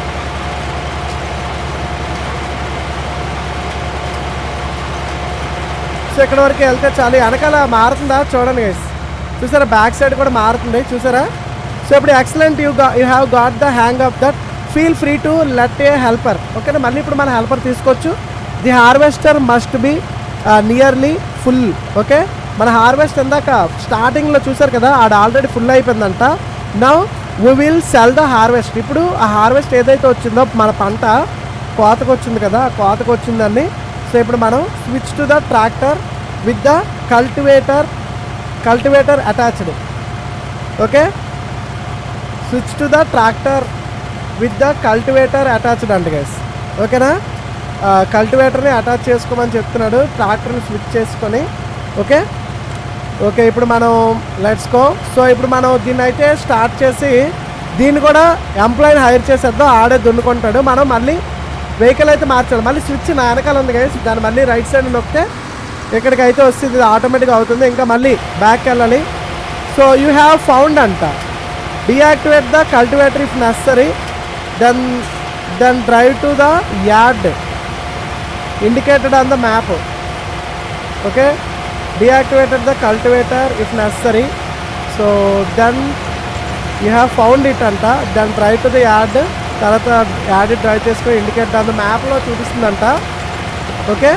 Speaker 1: సో ఇక్కడ వరకు వెళ్తే చాలు వెనకాల మారుతుందా చూడండి గైస్ చూసారా బ్యాక్ సైడ్ కూడా మారుతుంది చూసారా సో ఇప్పుడు excellent you got you have got the hang of that feel free to let a helper ఓకేనా మళ్ళీ ఇప్పుడు మన హెల్పర్ తీసుకోవచ్చు the harvester must be nearly full okay మన హార్వెస్ట్ ఇందాక స్టార్టింగ్లో చూసారు కదా ఆడ ఆల్రెడీ ఫుల్ అయిపోయిందంట now we will sell the harvest ఇప్పుడు ఆ హార్వెస్ట్ ఏదైతే వచ్చిందో మన పంట కోతకు వచ్చింది కదా ఆ కోతకు వచ్చిందని సో ఇప్పుడు మనం switch to the tractor with the cultivator cultivator attached okay switch to the tractor with the cultivator attached అంట గైస్ ఓకేనా కల్టివేటర్ని అటాచ్ చేసుకోమని చెప్తున్నాడు ట్రాక్టర్ని స్విచ్ చేసుకొని ఓకే ఓకే ఇప్పుడు మనం లెట్స్ గో సో ఇప్పుడు మనం దీన్ని అయితే స్టార్ట్ చేసి దీన్ని కూడా ఎంప్లాయీని హైర్ చేసేద్దాం ఆడే దున్నుకుంటాడు మనం మళ్ళీ వెహికల్ అయితే మార్చాలి మళ్ళీ స్విచ్ నా వెనకాల ఉంది గైస్ దాన్ని మళ్ళీ రైట్ సైడ్ నొక్కితే ఇక్కడికి అయితే వస్తుంది ఆటోమేటిక్గా అవుతుంది ఇంకా మళ్ళీ బ్యాక్ వెళ్ళాలి సో యూ హ్యావ్ ఫౌండ్ అంట deactivate the cultivator if necessary then then drive to the yard indicated on the map okay deactivated the cultivator if necessary so then you have found it అంట then drive to the yard తర్వాత yard drive చేసుకొని indicate on the మ్యాప్లో చూపిస్తుందంట okay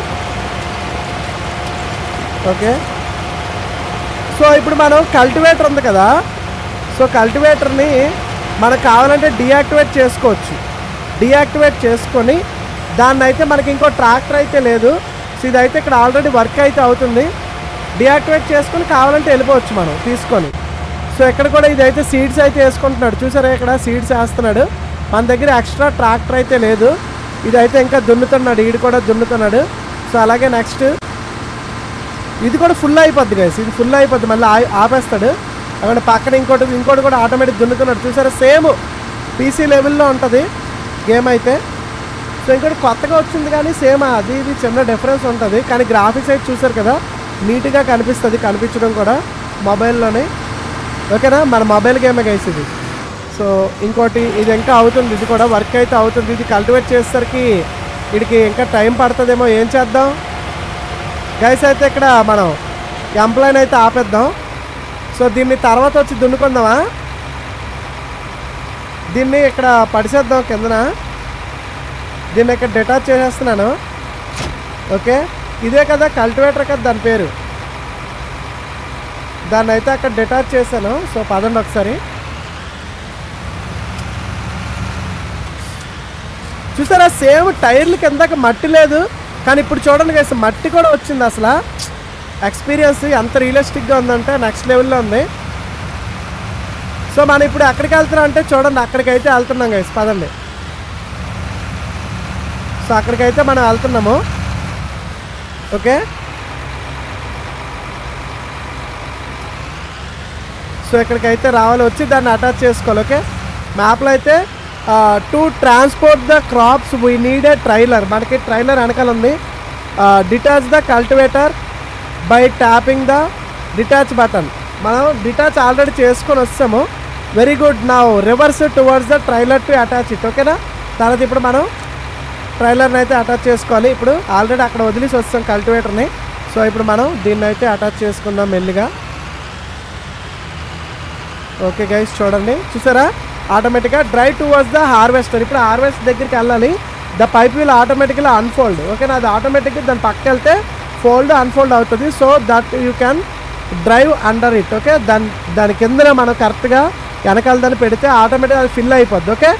Speaker 1: okay so ఇప్పుడు మనం cultivator ఉంది కదా so కల్టివేటర్ని మనకు కావాలంటే డియాక్టివేట్ చేసుకోవచ్చు డియాక్టివేట్ చేసుకొని దాన్ని అయితే మనకి ఇంకో ట్రాక్టర్ అయితే లేదు సో ఇదైతే ఇక్కడ ఆల్రెడీ వర్క్ అయితే అవుతుంది డియాక్టివేట్ చేసుకొని కావాలంటే వెళ్ళిపోవచ్చు మనం తీసుకొని సో ఇక్కడ కూడా ఇదైతే సీడ్స్ అయితే వేసుకుంటున్నాడు చూసారా ఇక్కడ సీడ్స్ వేస్తున్నాడు మన దగ్గర ఎక్స్ట్రా ట్రాక్టర్ అయితే లేదు ఇదైతే ఇంకా దున్నుతున్నాడు ఈడు కూడా దున్నుతున్నాడు సో అలాగే నెక్స్ట్ ఇది కూడా ఫుల్ అయిపోద్ది గైస్ ఇది ఫుల్ అయిపోద్ది మళ్ళీ ఆ- ఆపేస్తాడు అక్కడ పక్కన ఇంకోటి ఇంకోటి కూడా ఆటోమేటిక్ దున్నుతున్నాడు చూసారా సేమ్ పీసీ లెవెల్లో ఉంటుంది గేమ్ అయితే సో ఇంకోటి కొత్తగా వచ్చింది కానీ సేమ్ అది ఇది చిన్న డిఫరెన్స్ ఉంటుంది కానీ గ్రాఫిక్స్ అయితే చూసారు కదా నీట్గా కనిపిస్తుంది కనిపించడం కూడా మొబైల్లోనే ఓకేనా మన మొబైల్ గేమే గైస్ ఇది సో ఇంకోటి ఇది ఇంకా అవుతుంది ఇది కూడా వర్క్ అయితే అవుతుంది ఇది కల్టివేట్ చేసేసరికి వీడికి ఇంకా టైం పడుతుందేమో ఏం చేద్దాం గైస్ అయితే ఇక్కడ మనం ఎంప్లాయన్ అయితే ఆపేద్దాం సో దీన్ని తర్వాత వచ్చి దున్నుకుందామా దీన్ని ఇక్కడ పడిసేద్దాం కిందన దీన్ని ఇక్కడ డిటాచ్ చేసేస్తున్నాను ఓకే ఇదే కదా కల్టివేటర్ కదా దాని పేరు దాన్ని అయితే అక్కడ డిటాచ్ చేశాను సో పదండి ఒకసారి చూసారా సేమ్ టైర్లు కిందకి మట్టి లేదు కానీ ఇప్పుడు చూడండి గైస్ మట్టి కూడా వచ్చింది అసలు ఎక్స్పీరియన్స్ ఎంత రియలిస్టిక్గా ఉందంటే నెక్స్ట్ లెవెల్లో ఉంది సో మనం ఇప్పుడు ఎక్కడికి వెళ్తున్నాం అంటే చూడండి అక్కడికైతే వెళ్తున్నాం గైస్ పదండి సో అక్కడికైతే మనం వెళ్తున్నాము ఓకే సో ఇక్కడికైతే రావాలి వచ్చి దాన్ని అటాచ్ చేసుకోవాలి ఓకే మ్యాప్లో అయితే to transport the crops we need a trailer మనకి ట్రైలర్ వెనకాల ఉంది detach the cultivator by tapping the detach button మనం డిటాచ్ ఆల్రెడీ చేసుకొని వస్తాము వెరీ గుడ్ నా reverse towards the trailer to attach it ఓకేనా తర్వాత ఇప్పుడు మనం ట్రైలర్ని అయితే అటాచ్ చేసుకోవాలి ఇప్పుడు ఆల్రెడీ అక్కడ వదిలేసి వస్తాం కల్టివేటర్ని సో ఇప్పుడు మనం దీన్ని అయితే అటాచ్ చేసుకుందాం మెల్లిగా ఓకే గైస్ చూడండి చూసారా ఆటోమేటిక్గా డ్రై టువర్డ్స్ ద హార్వెస్టర్ ఇప్పుడు హార్వెస్ట్ దగ్గరికి వెళ్ళాలి ద పైప్ విల్ ఆటోమేటిక్గా అన్ఫోల్డ్ ఓకేనా అది ఆటోమేటిక్గా దాని పక్క వెళ్తే ఫోల్డ్ అన్ఫోల్డ్ అవుతుంది so that you can drive under it okay దాని దాని కిందన మనం కరెక్ట్గా వెనకాల దాన్ని పెడితే ఆటోమేటిక్గా అది ఫిల్ అయిపోద్ది ఓకే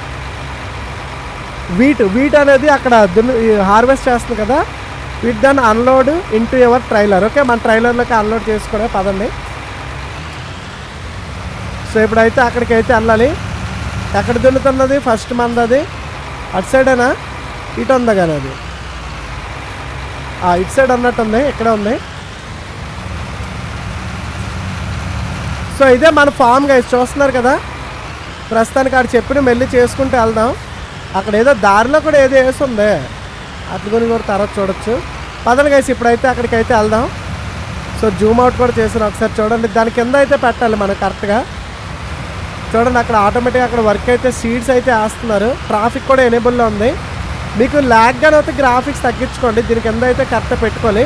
Speaker 1: వీట్ వీట్ అనేది అక్కడ దున్ని హార్వెస్ట్ చేస్తుంది కదా వీట్ దాన్ని unload into your trailer okay మన ట్రైలర్లోకి అన్లోడ్ చేసుకోవడం పదండి సో ఇప్పుడైతే అక్కడికి అయితే వెళ్ళాలి ఎక్కడ దున్నుతున్నది ఫస్ట్ మంది అది అటు సైడేనా ఇటు ఉందా కానీ అది ఆ, ఇటు సైడ్ అన్నట్టుంది ఇక్కడే ఉంది సో ఇదే మన ఫామ్ గైస్ చూస్తున్నారు కదా ప్రస్తుతానికి ఆడు చెప్పిన మెల్లి చేసుకుంటూ వెళ్దాం అక్కడ ఏదో దారిలో కూడా ఏదో వేసి ఉంది అట్ల గురించి కూడా తర్వాత చూడొచ్చు పదండి గైస్ ఇప్పుడైతే అక్కడికి అయితే వెళ్దాం సో జూమ్ అవుట్ కూడా చేసాను ఒకసారి చూడండి దాని కింద అయితే పెట్టాలి మనం కరెక్ట్గా చూడండి అక్కడ ఆటోమేటిక్గా అక్కడ వర్క్ అయితే సీడ్స్ అయితే వేస్తున్నారు ట్రాఫిక్ కూడా ఎనేబుల్లో ఉంది మీకు ల్యాగ్ గాని అయితే గ్రాఫిక్స్ తగ్గించుకోండి దీని కింద అయితే కరెక్ట్ పెట్టుకోవాలి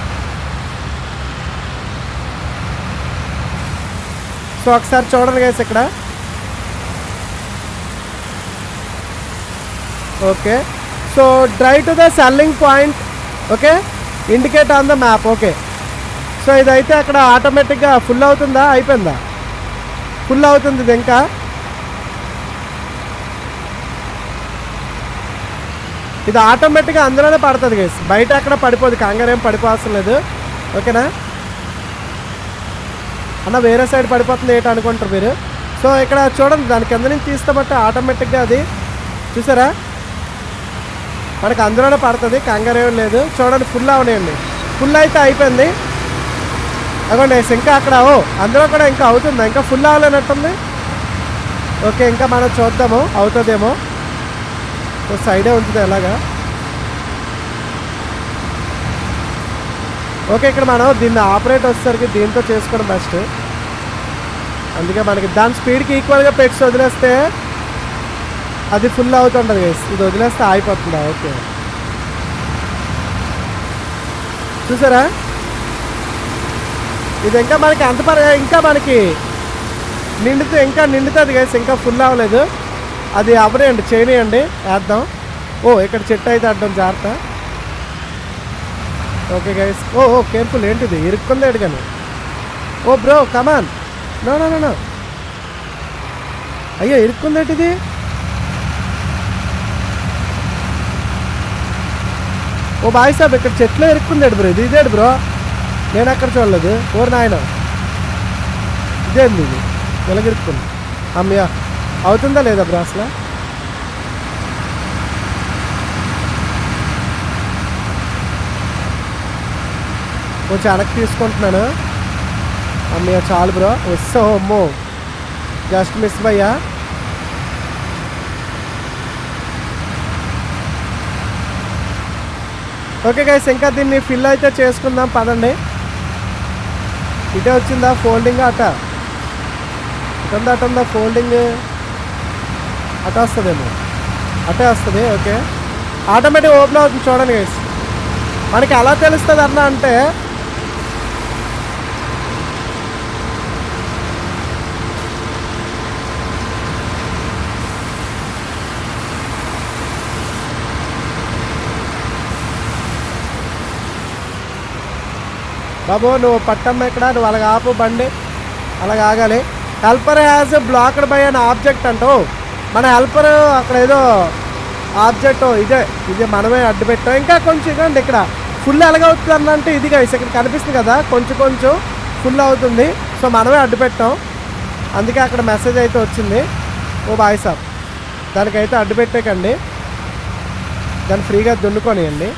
Speaker 1: సో ఒకసారి చూడండి గైస్ ఇక్కడ okay so drive to the selling point okay indicate on the map okay so ఇదైతే అక్కడ ఆటోమేటిక్గా ఫుల్ అవుతుందా అయిపోయిందా ఫుల్ అవుతుంది ఇది ఇంకా ఇది ఆటోమేటిక్గా అందులోనే పడుతుంది గైస్ బయట అక్కడ పడిపోదు కంగారు ఏం పడిపోవసం లేదు ఓకేనా అన్న వేరే సైడ్ పడిపోతుంది ఏంటి అనుకుంటారు మీరు సో ఇక్కడ చూడండి దాని కింద నుంచి తీస్తామంటే ఆటోమేటిక్గా అది చూసారా మనకి అందులోనే పడుతుంది కంగారు ఏం లేదు చూడండి ఫుల్ అవనియండి ఫుల్ అయితే అయిపోయింది అదిగోండి ఇంకా అక్కడ ఓ అందులో కూడా ఇంకా అవుతుందా ఇంకా ఫుల్ అవ్వలేనట్టుంది ఓకే ఇంకా మనం చూద్దాము అవుతుందేమో సో సైడే ఉంటుంది ఎలాగా ఓకే ఇక్కడ మనం దీన్ని ఆపరేట్ వచ్చేసరికి దీంతో చేసుకోవడం బెస్ట్ అందుకే మనకి దాని స్పీడ్కి ఈక్వల్గా పెట్స్ వదిలేస్తే అది ఫుల్ అవుతుంటుంది గైస్ ఇది వదిలేస్తే ఆగిపోతుందా ఓకే చూసారా ఇది ఇంకా మనకి అంత పర ఇంకా మనకి నిండుతూ ఇంకా నిండుతుంది గైస్ ఇంకా ఫుల్ అవ్వలేదు అది అవరేయండి చేయనియండి వేద్దాం ఓ ఇక్కడ చెట్టు అయితే అడ్డం జాగ్రత్త okay guys oh oh careful ఏంటిది ఇరుక్కుంది కానీ oh bro come on no no no no అయ్యో ఇరుక్కుంది ఏంటిది ఓ బాయ్ సాబ్ ఇక్కడ చెట్లో ఇరుక్కుంది బ్రో ఇది ఇదేడు బ్రో నేను అక్కడ చూడలేదు ఓరు నాయన ఇదేంది ఇది వెలగిరుక్కుంది అమ్మయ్య అవుతుందా లేదా బ్రో అసలు కొంచెం వెనక్కి తీసుకుంటున్నాను అమ్మయ్య చాలు బ్రో వస్తా అమ్మో జస్ట్ మిస్ భయ్యా ఓకే గైస్ ఇంకా దీన్ని ఫిల్ అయితే చేసుకుందాం పదండి ఇటే వచ్చిందా ఫోల్డింగ్ అట ఇటుందా అటుందా ఫోల్డింగ్ అట వస్తుందేమో అటే వస్తుంది ఓకే ఆటోమేటిక్ ఓపెన్ అవుతుంది చూడండి గైస్ మనకి ఎలా తెలుస్తుంది అన్న అంటే బాబు నువ్వు పట్టమ్మ ఇక్కడ నువ్వు అలాగ ఆపు బండి అలాగ ఆగాలి helper has blocked by an object అంటావు మన హెల్పర్ అక్కడ ఏదో ఆబ్జెక్ట్ ఇదే ఇదే మనమే అడ్డు పెట్టాం ఇంకా కొంచెం ఇదండి ఇక్కడ ఫుల్ ఎలాగవుతుంది అన్న అంటే ఇది గైస్ ఇక్కడ కనిపిస్తుంది కదా కొంచెం కొంచెం ఫుల్ అవుతుంది సో మనమే అడ్డు పెట్టాం అందుకే అక్కడ మెసేజ్ అయితే వచ్చింది ఓ బాయ్ సాబ్ దానికైతే అడ్డు పెట్టేకండి దాన్ని ఫ్రీగా దున్నుకొనియండి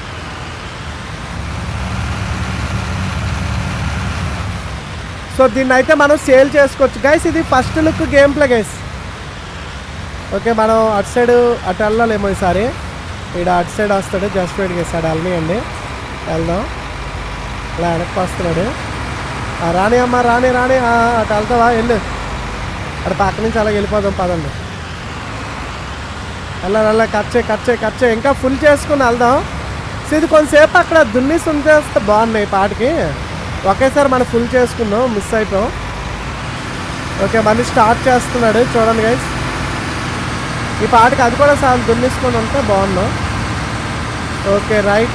Speaker 1: సో దీన్ని అయితే మనం సేల్ చేసుకోవచ్చు గైస్ ఇది first look game play guys okay మనం అటు సైడ్ అటు వెళ్ళాలేమో ఈసారి ఇక్కడ అటు సైడ్ వస్తాడు జస్ట్ వెయిట్ చేస్తాడు వెళ్ళనియండి వెళ్దాం ఇలా వెనక్కి వస్తున్నాడు ఆ, రాని అమ్మ రాని రాని ఆ, అటు వెళ్తావా వెళ్ళు అటు పక్క నుంచి అలా వెళ్ళిపోదాం పదండి వెళ్ళాలి వెళ్ళా కట్ చేయి కట్ చేయి కట్ చేయి ఇంకా ఫుల్ చేసుకుని వెళ్దాం సో ఇది కొంతసేపు అక్కడ దున్నేసి ఉంచేస్తే బాగున్నాయి ఈ పాటకి ఒకేసారి మనం ఫుల్ చేసుకుందాం మిస్ అయిపోయాం ఓకే మళ్ళీ స్టార్ట్ చేస్తున్నాడు చూడండి గైస్ ఈ పాటకి అది కూడా చాలా దున్నేసుకొని ఉంటే బాగున్నాం ఓకే రైట్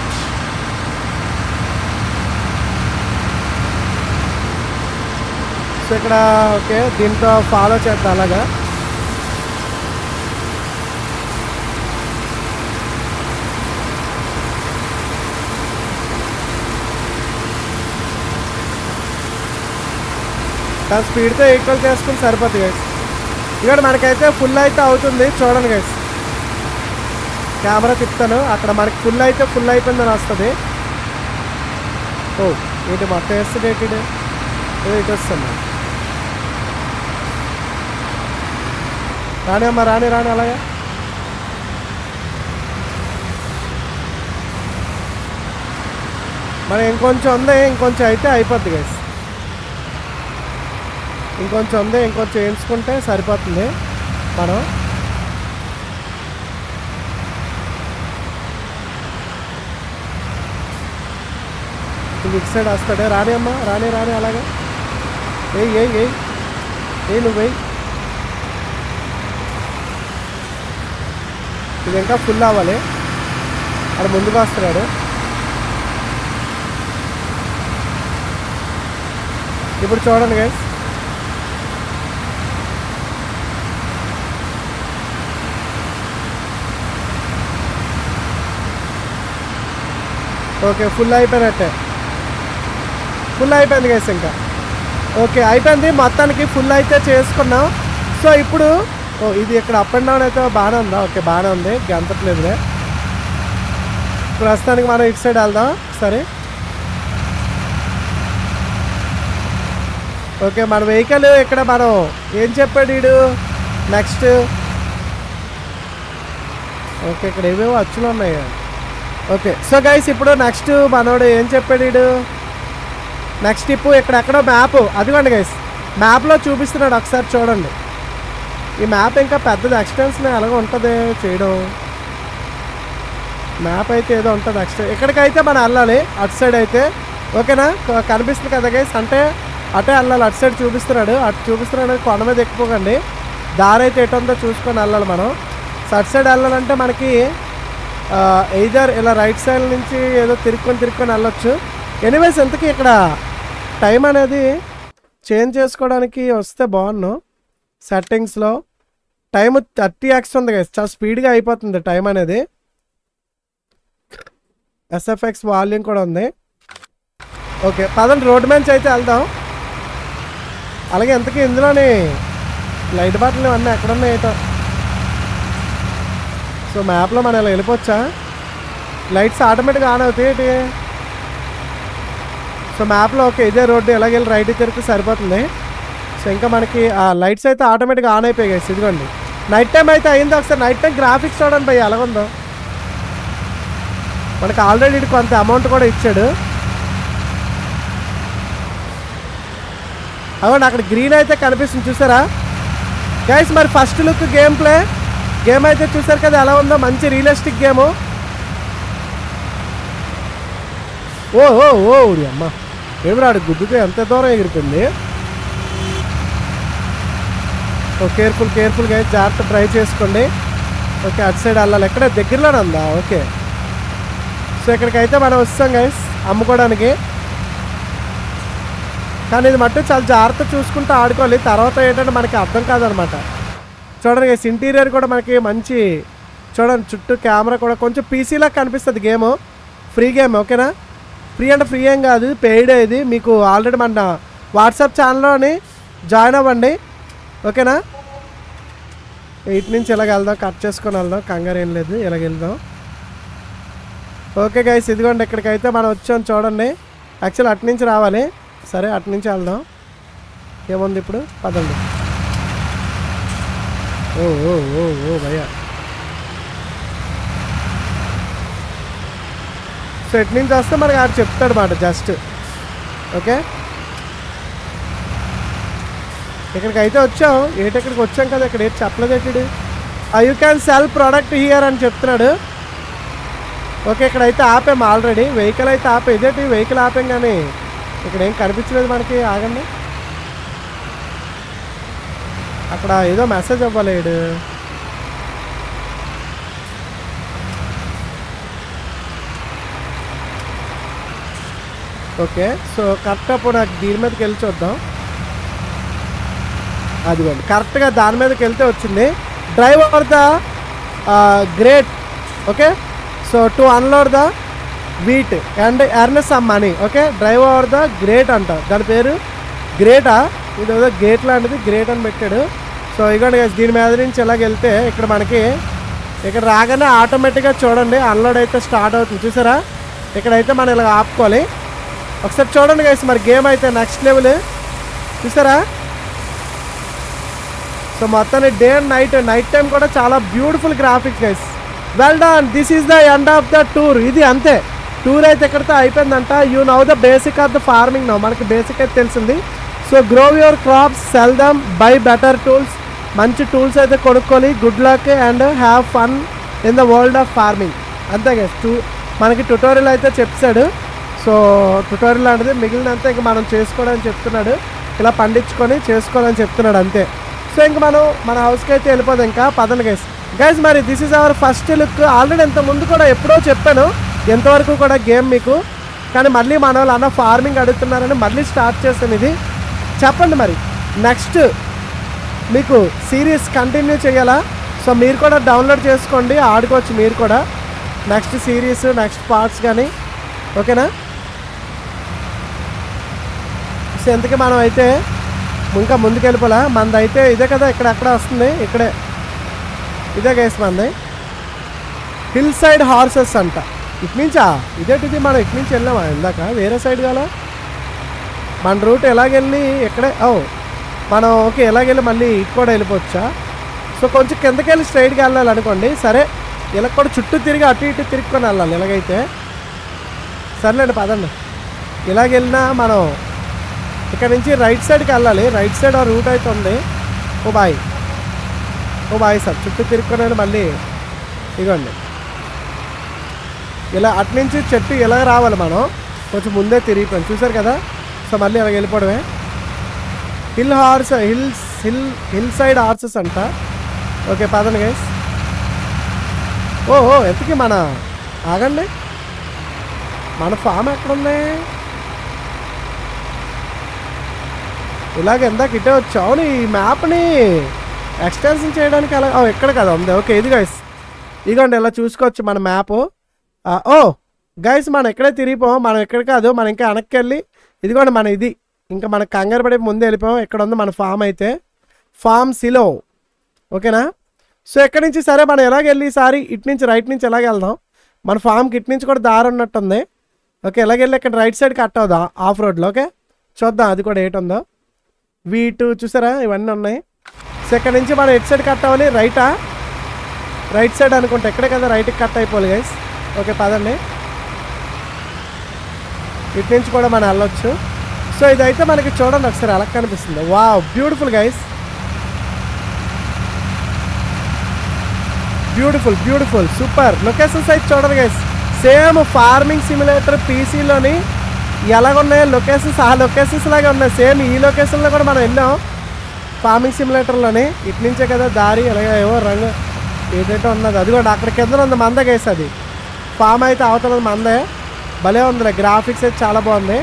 Speaker 1: సో ఇక్కడ ఓకే దీంతో ఫాలో చేద్దాం అలాగా దాని స్పీడ్తో ఈక్వల్ చేసుకుని సరిపోతుంది గైస్ ఇక్కడ మనకైతే ఫుల్ అయితే అవుతుంది చూడండి గైస్ కెమెరా తిప్పుతాను అక్కడ మనకి ఫుల్ అయితే ఫుల్ అయిపోయిందని వస్తుంది ఓ ఏంటి మొత్తం వేస్తుంది ఏంటి ఇది? ఏదో ఇటు వస్తుంది రాని అమ్మ రాని రాని అలాగా మనం ఇంకొంచెం ఉంది ఇంకొంచెం అయితే అయిపోద్ది గైస్ ఇంకొంచెం ఉంది ఇంకొంచెం వేయించుకుంటే సరిపోతుంది మనం ఇది ఇటు సైడ్ వస్తాడే రాని అమ్మా రాని రాని అలాగే ఏయ్ ఏయ్ ఏయ్ ఏ నువ్వు వెయ్యి ఇది ఇంకా ఫుల్ అవ్వాలి అది ముందుకు వస్తున్నాడు ఇప్పుడు చూడండి గైస్ ఓకే ఫుల్ అయిపోయినట్టే ఫుల్ అయిపోయింది గైస్ ఇంకా ఓకే అయిపోయింది మొత్తానికి ఫుల్ అయితే చేసుకున్నాం సో ఇప్పుడు ఓ ఇది ఇక్కడ అప్ అండ్ డౌన్ అయితే బాగానే ఉందా ఓకే బాగానే ఉంది గంతట్లేదులే ప్రస్తుతానికి మనం ఇటు సైడ్ వెళ్దాం సరే ఓకే మన వెహికల్ ఇక్కడ మనం ఏం చెప్పాడు వీడు నెక్స్ట్ ఓకే ఇక్కడ ఏవేవో అచ్చులు ఉన్నాయి ఓకే సో గైస్ ఇప్పుడు నెక్స్ట్ మనోడు ఏం చెప్పాడు వీడు నెక్స్ట్ ఇప్పుడు ఇక్కడ ఎక్కడో మ్యాప్ అదిగోండి గైస్ మ్యాప్లో చూపిస్తున్నాడు ఒకసారి చూడండి ఈ మ్యాప్ ఇంకా పెద్దది ఎక్స్టెన్షన్ ఎలాగో ఉంటుంది చేయడం మ్యాప్ అయితే ఏదో ఉంటుంది ఎక్స్ట్రా ఇక్కడికైతే మనం వెళ్ళాలి అటు సైడ్ అయితే ఓకేనా క- కనిపిస్తుంది కదా గైస్ అంటే అటే వెళ్ళాలి అటు సైడ్ చూపిస్తున్నాడు అటు చూపిస్తున్నాడు కొండ మీద ఎక్కిపోకండి దారి అయితే ఎటు ఉందో చూసుకొని వెళ్ళాలి మనం సో అటు సైడ్ వెళ్ళాలంటే మనకి ఎయిదర్ ఇలా రైట్ సైడ్ నుంచి ఏదో తిరుక్కొని తిరుక్కొని వెళ్ళొచ్చు ఎనీవేస్ ఎంతకి ఇక్కడ టైం అనేది చేంజ్ చేసుకోవడానికి వస్తే బాగున్నాను సెట్టింగ్స్లో టైం థర్టీ ఎక్స్ ఉంది కదా చాలా స్పీడ్గా అయిపోతుంది టైం అనేది ఎస్ఎఫ్ఎక్స్ వాల్యూమ్ కూడా ఉంది ఓకే పదండి రోడ్ నుంచి అయితే వెళ్దాం అలాగే ఎంతకీ ఇందులోని లైట్ బాటిల్ అన్నీ ఎక్కడున్నాయి ఏటో సో మ్యాప్లో మనం ఇలా వెళ్ళిపోవచ్చా లైట్స్ ఆటోమేటిక్గా ఆన్ అవుతాయి ఏంటి సో మ్యాప్లో ఓకే ఇదే రోడ్డు ఎలాగెళ్ళి రైట్ తిరిగితే సరిపోతుంది సో ఇంకా మనకి ఆ లైట్స్ అయితే ఆటోమేటిక్గా ఆన్ అయిపోయాయి guys. ఇదిగోండి నైట్ టైం అయితే అయింది ఒకసారి నైట్ టైం గ్రాఫిక్స్ చూడండి భయ్య ఎలాగుందో మనకి ఆల్రెడీ ఇటు కొంత అమౌంట్ కూడా ఇచ్చాడు అవును అక్కడ గ్రీన్ అయితే కనిపిస్తుంది చూసారా గైస్ మరి first look game play game అయితే చూసారు కదా ఎలా ఉందో మంచి రియలిస్టిక్ గేమ్ ఓ ఓ ఓ ఊరి అమ్మ ఏమిరాడు గుద్దుతో ఎంత దూరం ఎగిరిపోయింది ఓ కేర్ఫుల్ కేర్ఫుల్గా జాగ్రత్త ట్రై చేసుకోండి ఓకే అటు సైడ్ వెళ్ళాలి ఎక్కడ దగ్గరలోనే ఉందా ఓకే సో ఇక్కడికైతే మనం వస్తాం గైస్ అమ్ముకోవడానికి కానీ ఇది మట్టు చాలా జాగ్రత్త చూసుకుంటూ ఆడుకోవాలి తర్వాత ఏంటంటే మనకి అర్థం కాదనమాట చూడండి గైస్ ఇంటీరియర్ కూడా మనకి మంచి చూడండి చుట్టూ కెమెరా కూడా కొంచెం పీసీలా కనిపిస్తుంది గేమ్ ఫ్రీ గేమ్ ఓకేనా ఫ్రీ అంటే ఫ్రీ ఏం కాదు పెయిడ్ ఇది మీకు ఆల్రెడీ మన వాట్సాప్ ఛానల్లోని జాయిన్ అవ్వండి ఓకేనా ఎయిట్ నుంచి ఇలాగ వెళ్దాం కట్ చేసుకొని వెళ్దాం కంగారు ఏం లేదు ఇలాగ వెళ్దాం ఓకే గైస్ ఇదిగోండి ఇక్కడికైతే మనం వచ్చాం చూడండి యాక్చువల్ అటు నుంచి రావాలి సరే అటు నుంచి వెళ్దాం ఏముంది ఇప్పుడు పదండి ఓ ఓ ఓ ఓ భయ్యా సో ఎటు నుంచి వస్తే మనకి ఆడు చెప్తాడు మాట జస్ట్ ఓకే ఇక్కడికి అయితే వచ్చాం ఏటి ఇక్కడికి వచ్చాం కదా ఇక్కడ ఏటి చెప్పలేదు ఏంటి you can sell product here అని చెప్తున్నాడు ఓకే ఇక్కడ అయితే ఆపాం ఆల్రెడీ వెహికల్ అయితే ఆపే ఇదేంటి వెహికల్ ఆపాం కానీ ఇక్కడ ఏం కనిపించలేదు మనకి ఆగండి అక్కడ ఏదో మెసేజ్ అవ్వలేడు ఓకే సో కరెక్ట్ అప్పుడు నాకు దీని మీదకి వెళ్ళి చూద్దాం అదిగోండి కరెక్ట్గా దాని మీదకి వెళ్తే వచ్చింది drive over the grate okay so to unload the wheat and earn some money okay drive over the grate అంట దాని పేరు గ్రేటా ఇది ఏదో గేట్ లాంటిది గ్రేట్ అని పెట్టాడు సో ఇదిగోండి guys, దీని మీద నుంచి ఇలాగ వెళ్తే ఇక్కడ మనకి ఇక్కడ రాగానే ఆటోమేటిక్గా చూడండి అన్లోడ్ అయితే స్టార్ట్ అవుతుంది చూసారా ఇక్కడైతే మనం ఇలా ఆపుకోవాలి ఒకసారి చూడండి గైస్ మరి గేమ్ అయితే నెక్స్ట్ లెవెల్ చూసారా సో మొత్తాన్ని day and night night time కూడా చాలా beautiful graphics guys well done this is the end of the tour ఇది అంతే టూర్ అయితే ఎక్కడితో అయిపోయిందంట you now the basic of the farming know మనకి బేసిక్ అయితే తెలిసింది so grow your crops sell them buy better tools మంచి tools అయితే కొనుక్కొని good luck and have fun in the world of farming అంతే గైస్ టూ మనకి tutorial అయితే చెప్పాడు సో ట్యుటోరియల్ లాంటిది మిగిలినంతా ఇంక మనం చేసుకోవడానికి చెప్తున్నాడు ఇలా పండించుకొని చేసుకోవాలని చెప్తున్నాడు అంతే సో ఇంక మనం మన హౌస్కి అయితే వెళ్ళిపోదాం ఇంకా పదండి గైస్ గైస్ మరి this is our first look already ఇంత ముందు కూడా ఎప్పుడో చెప్పాను ఎంతవరకు కూడా గేమ్ మీకు కానీ మళ్ళీ మన వాళ్ళు అన్న ఫార్మింగ్ అడుగుతున్నారని మళ్ళీ స్టార్ట్ చేస్తాను ఇది చెప్పండి మరి నెక్స్ట్ మీకు సిరీస్ కంటిన్యూ చేయాలా సో మీరు కూడా డౌన్లోడ్ చేసుకోండి ఆడుకోవచ్చు మీరు కూడా నెక్స్ట్ సిరీస్ నెక్స్ట్ పార్ట్స్ కానీ ఓకేనా సో ఎందుకు మనం అయితే ఇంకా ముందుకు వెళ్ళిపోలా మనది అయితే ఇదే కదా ఇక్కడ ఎక్కడ వస్తుంది ఇక్కడే ఇదే గైస్ మనది హిల్ సైడ్ హార్సెస్ అంట ఇటు నుంచా ఇదేటిది మనం ఇటు నుంచి వెళ్ళామా ఇందాక వేరే సైడ్ కదా మన రూట్ ఎలాగెళ్ళి ఇక్కడే ఓ మనం ఓకే ఎలాగెళ్ళి మళ్ళీ ఇటు కూడా వెళ్ళిపోవచ్చా సో కొంచెం కిందకి వెళ్ళి స్ట్రైట్గా వెళ్ళాలి అనుకోండి సరే ఇలా కూడా చుట్టూ తిరిగి అటు ఇటు తిరుక్కొని వెళ్ళాలి ఇలాగైతే సర్లేండి పదండి ఇలాగెళ్ళినా మనం ఇక్కడ నుంచి రైట్ సైడ్కి వెళ్ళాలి రైట్ సైడ్ ఆ రూట్ అయితే ఉంది oh boy oh boy sir చుట్టూ తిరుక్కొని మళ్ళీ ఇదిగోండి ఇలా అటు నుంచి చెట్టు ఇలా రావాలి మనం కొంచెం ముందే తిరిగిపోయాం చూసారు కదా సో మళ్ళీ అలా వెళ్ళిపోవడమే hill horse hills hill hill side horses అంట ఓకే పదండి గైస్ ఓ ఓ ఎంతకి మన ఆగండి మన ఫామ్ ఎక్కడుంది ఇలాగ ఎందాక ఇటే వచ్చావు అవును ఈ మ్యాప్ని ఎక్స్టెన్షన్ చేయడానికి అలా ఓ ఎక్కడ కదా ఉంది ఓకే ఇది గైస్ ఇదిగోండి ఇలా చూసుకోవచ్చు మన మ్యాప్ ఓ గైస్ మనం ఎక్కడే తిరిగిపోం మనం ఎక్కడ కాదు మనం ఇంకా వెనక్కి వెళ్ళి ఇదిగోండి మన ఇది ఇంకా మనకు కంగారు పడి ముందే వెళ్ళిపోయాం ఇక్కడ ఉంది మన ఫామ్ అయితే ఫామ్ సిలో ఓకేనా సో ఎక్కడి నుంచి సరే మనం ఎలాగ వెళ్ళి ఈసారి ఇటు నుంచి రైట్ నుంచి ఎలాగ వెళ్దాం మన ఫామ్కి ఇటు నుంచి కూడా దారి ఉన్నట్టుంది ఓకే ఎలాగెళ్ళి ఇక్కడ రైట్ సైడ్ కట్ అవుదాం ఆఫ్ రోడ్లో ఓకే చూద్దాం అది కూడా ఏటుందో వీటు చూసారా ఇవన్నీ ఉన్నాయి సో ఇక్కడ నుంచి మనం ఎటు సైడ్ కట్ అవ్వాలి రైటా రైట్ సైడ్ అనుకుంటే ఎక్కడే కదా రైట్కి కట్ అయిపోవాలి గైస్ ఓకే పదండి ఇటు నుంచి కూడా మనం వెళ్ళొచ్చు సో ఇదైతే మనకి చూడండి ఒకసారి అలా కనిపిస్తుంది వా beautiful guys beautiful beautiful super locations అయితే చూడండి గైస్ సేమ్ ఫార్మింగ్ సిమ్యులేటర్ పీసీలోని ఎలాగున్నాయో లొకేషన్స్ ఆ లొకేషన్స్ లాగే ఉన్నాయి సేమ్ ఈ లొకేషన్లో కూడా మనం వెళ్ళాం ఫార్మింగ్ సిమ్యులేటర్లోని ఇటు నుంచే కదా దారి అలాగే ఏవో రంగు ఏంటంటే ఉన్నది అది కూడా అక్కడ కింద ఉంది మంద గైస్ అది ఫామ్ అయితే అవతల మందే భలే ఉందిలే గ్రాఫిక్స్ అయితే చాలా బాగుంది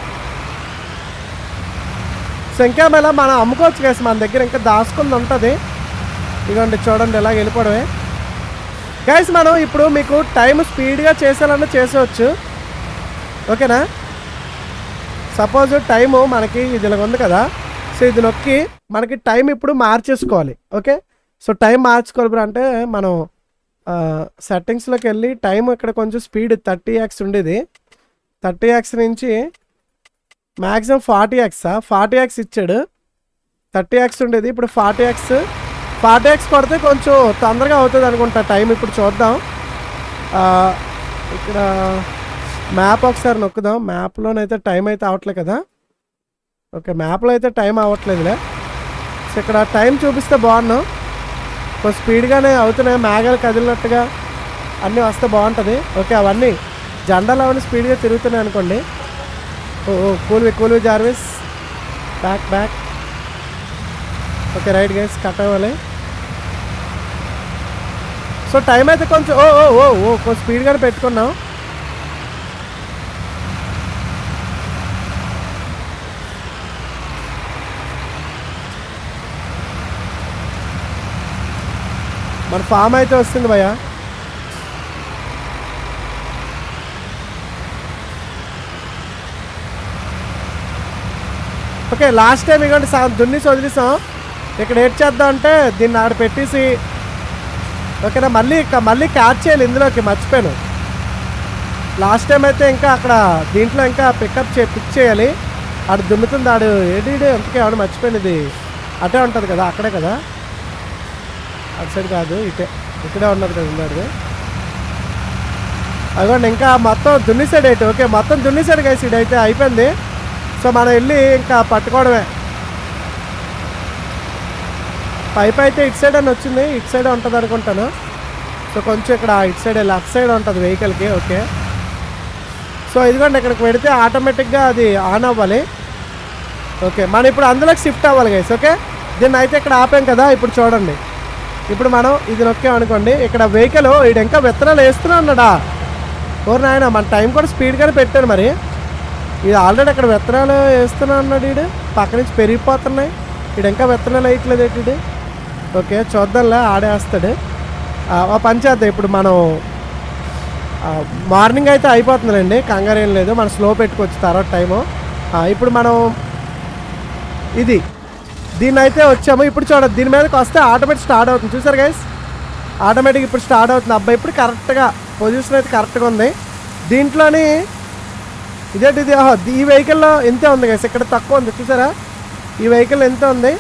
Speaker 1: సో ఇంకా మళ్ళీ మనం అమ్ముకోవచ్చు గైస్ మన దగ్గర ఇంకా దాచుకుంది ఉంటుంది ఇదిగోండి చూడండి ఎలా వెళ్ళిపోవడమే గైస్ మనం ఇప్పుడు మీకు టైం స్పీడ్గా చేసేయాలన్నా చేసేవచ్చు ఓకేనా సపోజ్ టైము మనకి ఇది ఇలా ఉంది కదా సో ఇది నొక్కి మనకి టైం ఇప్పుడు మార్చేసుకోవాలి ఓకే సో టైం మార్చుకోవాలి బ్రో అంటే మనం సెట్టింగ్స్లోకి వెళ్ళి టైం ఇక్కడ కొంచెం స్పీడ్ థర్టీ ఎక్స్ ఉండేది థర్టీ ఎక్స్ నుంచి మ్యాక్సిమం ఫార్టీ ఎక్సా ఫార్టీ ఎక్స్ ఇచ్చాడు థర్టీ ఎక్స్ ఉండేది ఇప్పుడు ఫార్టీ ఎక్స్ ఫార్టీ ఎక్స్ కొడితే కొంచెం తొందరగా అవుతుంది అనుకుంటా టైం ఇప్పుడు చూద్దాం ఆ, ఇక్కడ మ్యాప్ ఒకసారి నొక్కుదాం మ్యాప్లోనైతే టైం అయితే అవ్వట్లేదు కదా ఓకే మ్యాప్లో అయితే టైం అవ్వట్లేదులే సో ఇక్కడ టైం చూపిస్తే బాగున్నాం కొంచెం స్పీడ్గానే అవుతున్నాయి మేఘాలు కదిలినట్టుగా అన్నీ వస్తే బాగుంటుంది ఓకే అవన్నీ జెండాలు అవన్నీ స్పీడ్గా తిరుగుతున్నాయి అనుకోండి ఓ ఓ కూల్వి కూల్వి జార్విస్ back back okay right guys cut అవ్వాలి సో టైం అయితే కొంచెం ఓ ఓ ఓ ఓ కొంచెం స్పీడ్గానే పెట్టుకున్నాం మన ఫామ్ అయితే వస్తుంది భయ్య ఓకే లాస్ట్ టైం ఇవ్వండి సగం దున్నిసి వదిలేసాం ఇక్కడ ఏం చేద్దాం అంటే దీన్ని ఆడ పెట్టేసి ఓకేనా మళ్ళీ ఇక- మళ్ళీ క్యాచ్ చేయాలి ఇందులోకి మర్చిపోయాను లాస్ట్ టైం అయితే ఇంకా అక్కడ దీంట్లో ఇంకా పికప్ చే పిక్ చేయాలి ఆడు దున్నుతుంది ఆడు ఏడి ఎంతకే ఆవిడ మర్చిపోయినది అటే ఉంటుంది కదా అక్కడే కదా అటు సైడ్ కాదు ఇటే ఇక్కడే ఉన్నది కదా ఉన్నాడు అదిగోండి ఇంకా మొత్తం దున్నిసాడు అయితే ఓకే మొత్తం దున్నిసాడు గైస్ ఇదైతే అయిపోయింది సో మనం వెళ్ళి ఇంకా పట్టుకోవడమే పైప్ అయితే ఇటు సైడ్ అని వచ్చింది ఇటు సైడ్ ఉంటుంది అనుకుంటాను సో కొంచెం ఇక్కడ ఇటు సైడ్ లెఫ్ట్ సైడ్ ఉంటుంది వెహికల్కి ఓకే సో ఇదిగోండి ఇక్కడికి పెడితే ఆటోమేటిక్గా అది ఆన్ అవ్వాలి ఓకే మనం ఇప్పుడు అందులోకి షిఫ్ట్ అవ్వాలి గైస్ ఓకే దీన్ని అయితే ఇక్కడ ఆపాం కదా ఇప్పుడు చూడండి ఇప్పుడు మనం ఇది నొక్కాం అనుకోండి ఇక్కడ వెహికల్ ఈడు ఇంకా విత్తనాలు వేస్తున్నా అన్నాడా ఓరు నాయన మన టైం కూడా స్పీడ్గానే పెట్టాను మరి ఇది ఆల్రెడీ అక్కడ విత్తనాలు వేస్తున్నా అన్నాడు ఈడు పక్క నుంచి పెరిగిపోతున్నాయి ఈడు ఇంకా విత్తనాలు వేయట్లేదు ఏంటి ఈడు? ఓకే చూద్దాంలే ఆడేస్తాడు ఆ, ఓ పని చేద్దాం ఇప్పుడు మనం ఆ, మార్నింగ్ అయితే అయిపోతుందిలేండి కంగారు ఏం లేదు మనం స్లో పెట్టుకోవచ్చు తర్వాత టైము ఆ, ఇప్పుడు మనం ఇది దీన్ని అయితే వచ్చాము ఇప్పుడు చూడండి దీని మీదకి వస్తే ఆటోమేటిక్ స్టార్ట్ అవుతుంది చూసారు గైస్ ఆటోమేటిక్ ఇప్పుడు స్టార్ట్ అవుతుంది అబ్బాయి ఇప్పుడు కరెక్ట్గా పొజిషన్ అయితే కరెక్ట్గా ఉంది దీంట్లోని ఇదేంటి ఇది ఆహా, ఈ వెహికల్లో ఎంతే ఉంది గైస్ ఇక్కడ తక్కువ ఉంది చూసారా ఈ వెహికల్ ఎంత ఉంది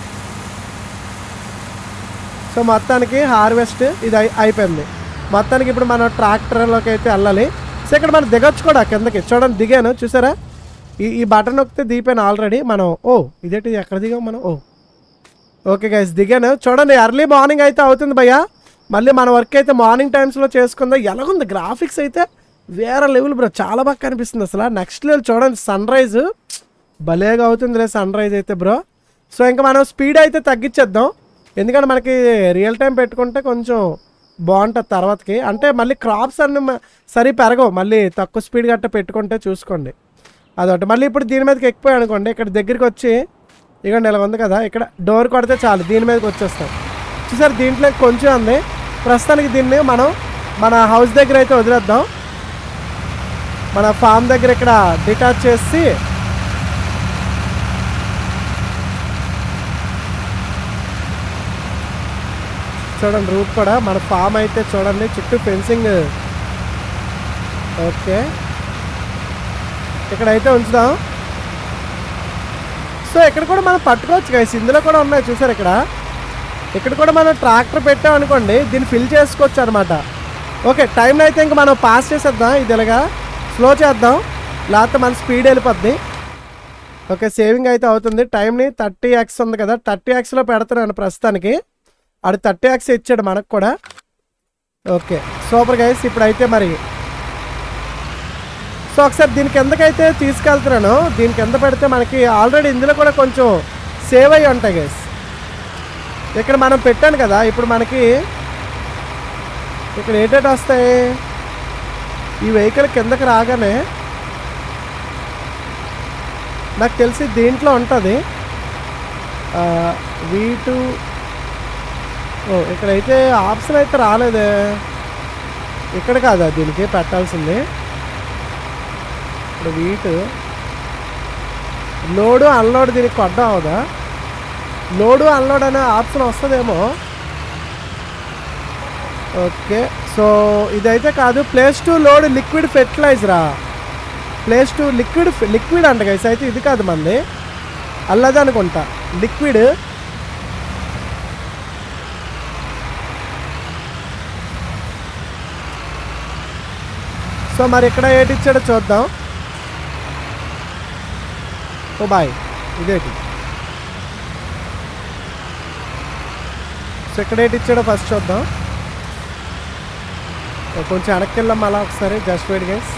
Speaker 1: సో మొత్తానికి హార్వెస్ట్ ఇది అయి- అయిపోయింది మొత్తానికి ఇప్పుడు మనం ట్రాక్టర్లోకి అయితే వెళ్ళాలి సో ఇక్కడ మనం దిగొచ్చు కూడా కిందకి చూడండి దిగాను చూసారా ఈ ఈ బటన్ నొక్కితే దిగిపోయాను ఆల్రెడీ మనం ఓ ఇదేంటి ఎక్కడ దిగాం మనం ఓ ఓకే గైస్ దిగాను చూడండి ఎర్లీ మార్నింగ్ అయితే అవుతుంది భయ్య మళ్ళీ మన వర్క్ అయితే మార్నింగ్ టైమ్స్లో చేసుకుందాం ఎలాగుంది గ్రాఫిక్స్ అయితే వేరే లెవెల్ బ్రో చాలా బాగా కనిపిస్తుంది అసలు నెక్స్ట్ లెవెల్ చూడండి సన్ రైజ్ భలేగా అవుతుందిలే సన్ రైజ్ అయితే బ్రో సో ఇంకా మనం స్పీడ్ అయితే తగ్గించేద్దాం ఎందుకంటే మనకి రియల్ టైం పెట్టుకుంటే కొంచెం బాగుంటుంది తర్వాతకి అంటే మళ్ళీ క్రాప్స్ అన్ని మ- సరి పెరగవు మళ్ళీ తక్కువ స్పీడ్ గట్ట పెట్టుకుంటే చూసుకోండి అదొకటి మళ్ళీ ఇప్పుడు దీని మీదకి ఎక్కిపోయి అనుకోండి ఇక్కడ దగ్గరికి వచ్చి ఇక ఇలా ఉంది కదా ఇక్కడ డోర్ కొడితే చాలు దీని మీదకి వచ్చేస్తాం చూసారు దీంట్లో కొంచెం ఉంది ప్రస్తుతానికి దీన్ని మనం మన హౌస్ దగ్గర అయితే వదిలేద్దాం మన ఫామ్ దగ్గర ఇక్కడ డిటాచ్ చేసి చూడండి రూట్ కూడా మన ఫామ్ అయితే చూడండి చుట్టూ ఫెన్సింగ్ ఓకే ఇక్కడైతే ఉంచుదాం సో ఇక్కడ కూడా మనం పట్టుకోవచ్చు గైస్ ఇందులో కూడా ఉన్నాయి చూసారు ఇక్కడ ఇక్కడ కూడా మనం ట్రాక్టర్ పెట్టాం అనుకోండి దీన్ని ఫిల్ చేసుకోవచ్చు అనమాట ఓకే టైం అయితే ఇంకా మనం పాస్ చేసేద్దాం ఇది ఇలాగా స్లో చేద్దాం లేకపోతే మన స్పీడ్ వెళ్ళిపోద్ది ఓకే సేవింగ్ అయితే అవుతుంది టైంని థర్టీ ఎక్స్ ఉంది కదా థర్టీ ఎక్స్లో పెడుతున్నాను ప్రస్తుతానికి అది థర్టీ ఎక్స్ ఇచ్చాడు మనకు కూడా ఓకే సూపర్ గైస్ ఇప్పుడైతే మరి సో ఒకసారి దీని కిందకైతే తీసుకెళ్తున్నాను దీని కింద పెడితే మనకి ఆల్రెడీ ఇందులో కూడా కొంచెం సేవ్ అయ్యి ఉంటాయి గైస్ ఇక్కడ మనం పెట్టాను కదా ఇప్పుడు మనకి ఇక్కడ ఏంటంటే వస్తాయి ఈ వెహికల్ కిందకి రాగానే నాకు తెలిసి దీంట్లో ఉంటుంది వీ టూ ఓ ఇక్కడైతే ఆప్షన్ అయితే రాలేదే ఇక్కడ కాదా దీనికి పెట్టాల్సింది ఇప్పుడు వీటు లోడు అన్లోడ్ దీనికి కొట్టడం అవదా లోడు అన్లోడ్ అనే ఆప్షన్ వస్తుందేమో ఓకే సో ఇదైతే కాదు ప్లేస్ టు లోడ్ లిక్విడ్ ఫెర్టిలైజరా ప్లేస్ టు లిక్విడ్ లిక్విడ్ అంట గైస్ అయితే ఇది కాదు మంది అల్లది అనుకుంటా లిక్విడ్ సో మరి ఇక్కడ ఏటి ఇచ్చాడో చూద్దాం ఓ బాయ్ ఇదేటి సో ఇక్కడ ఏంటి ఇచ్చాడో ఫస్ట్ చూద్దాం ఓ, కొంచెం వెనక్కి వెళ్ళాం అలా ఒకసారి just wait guys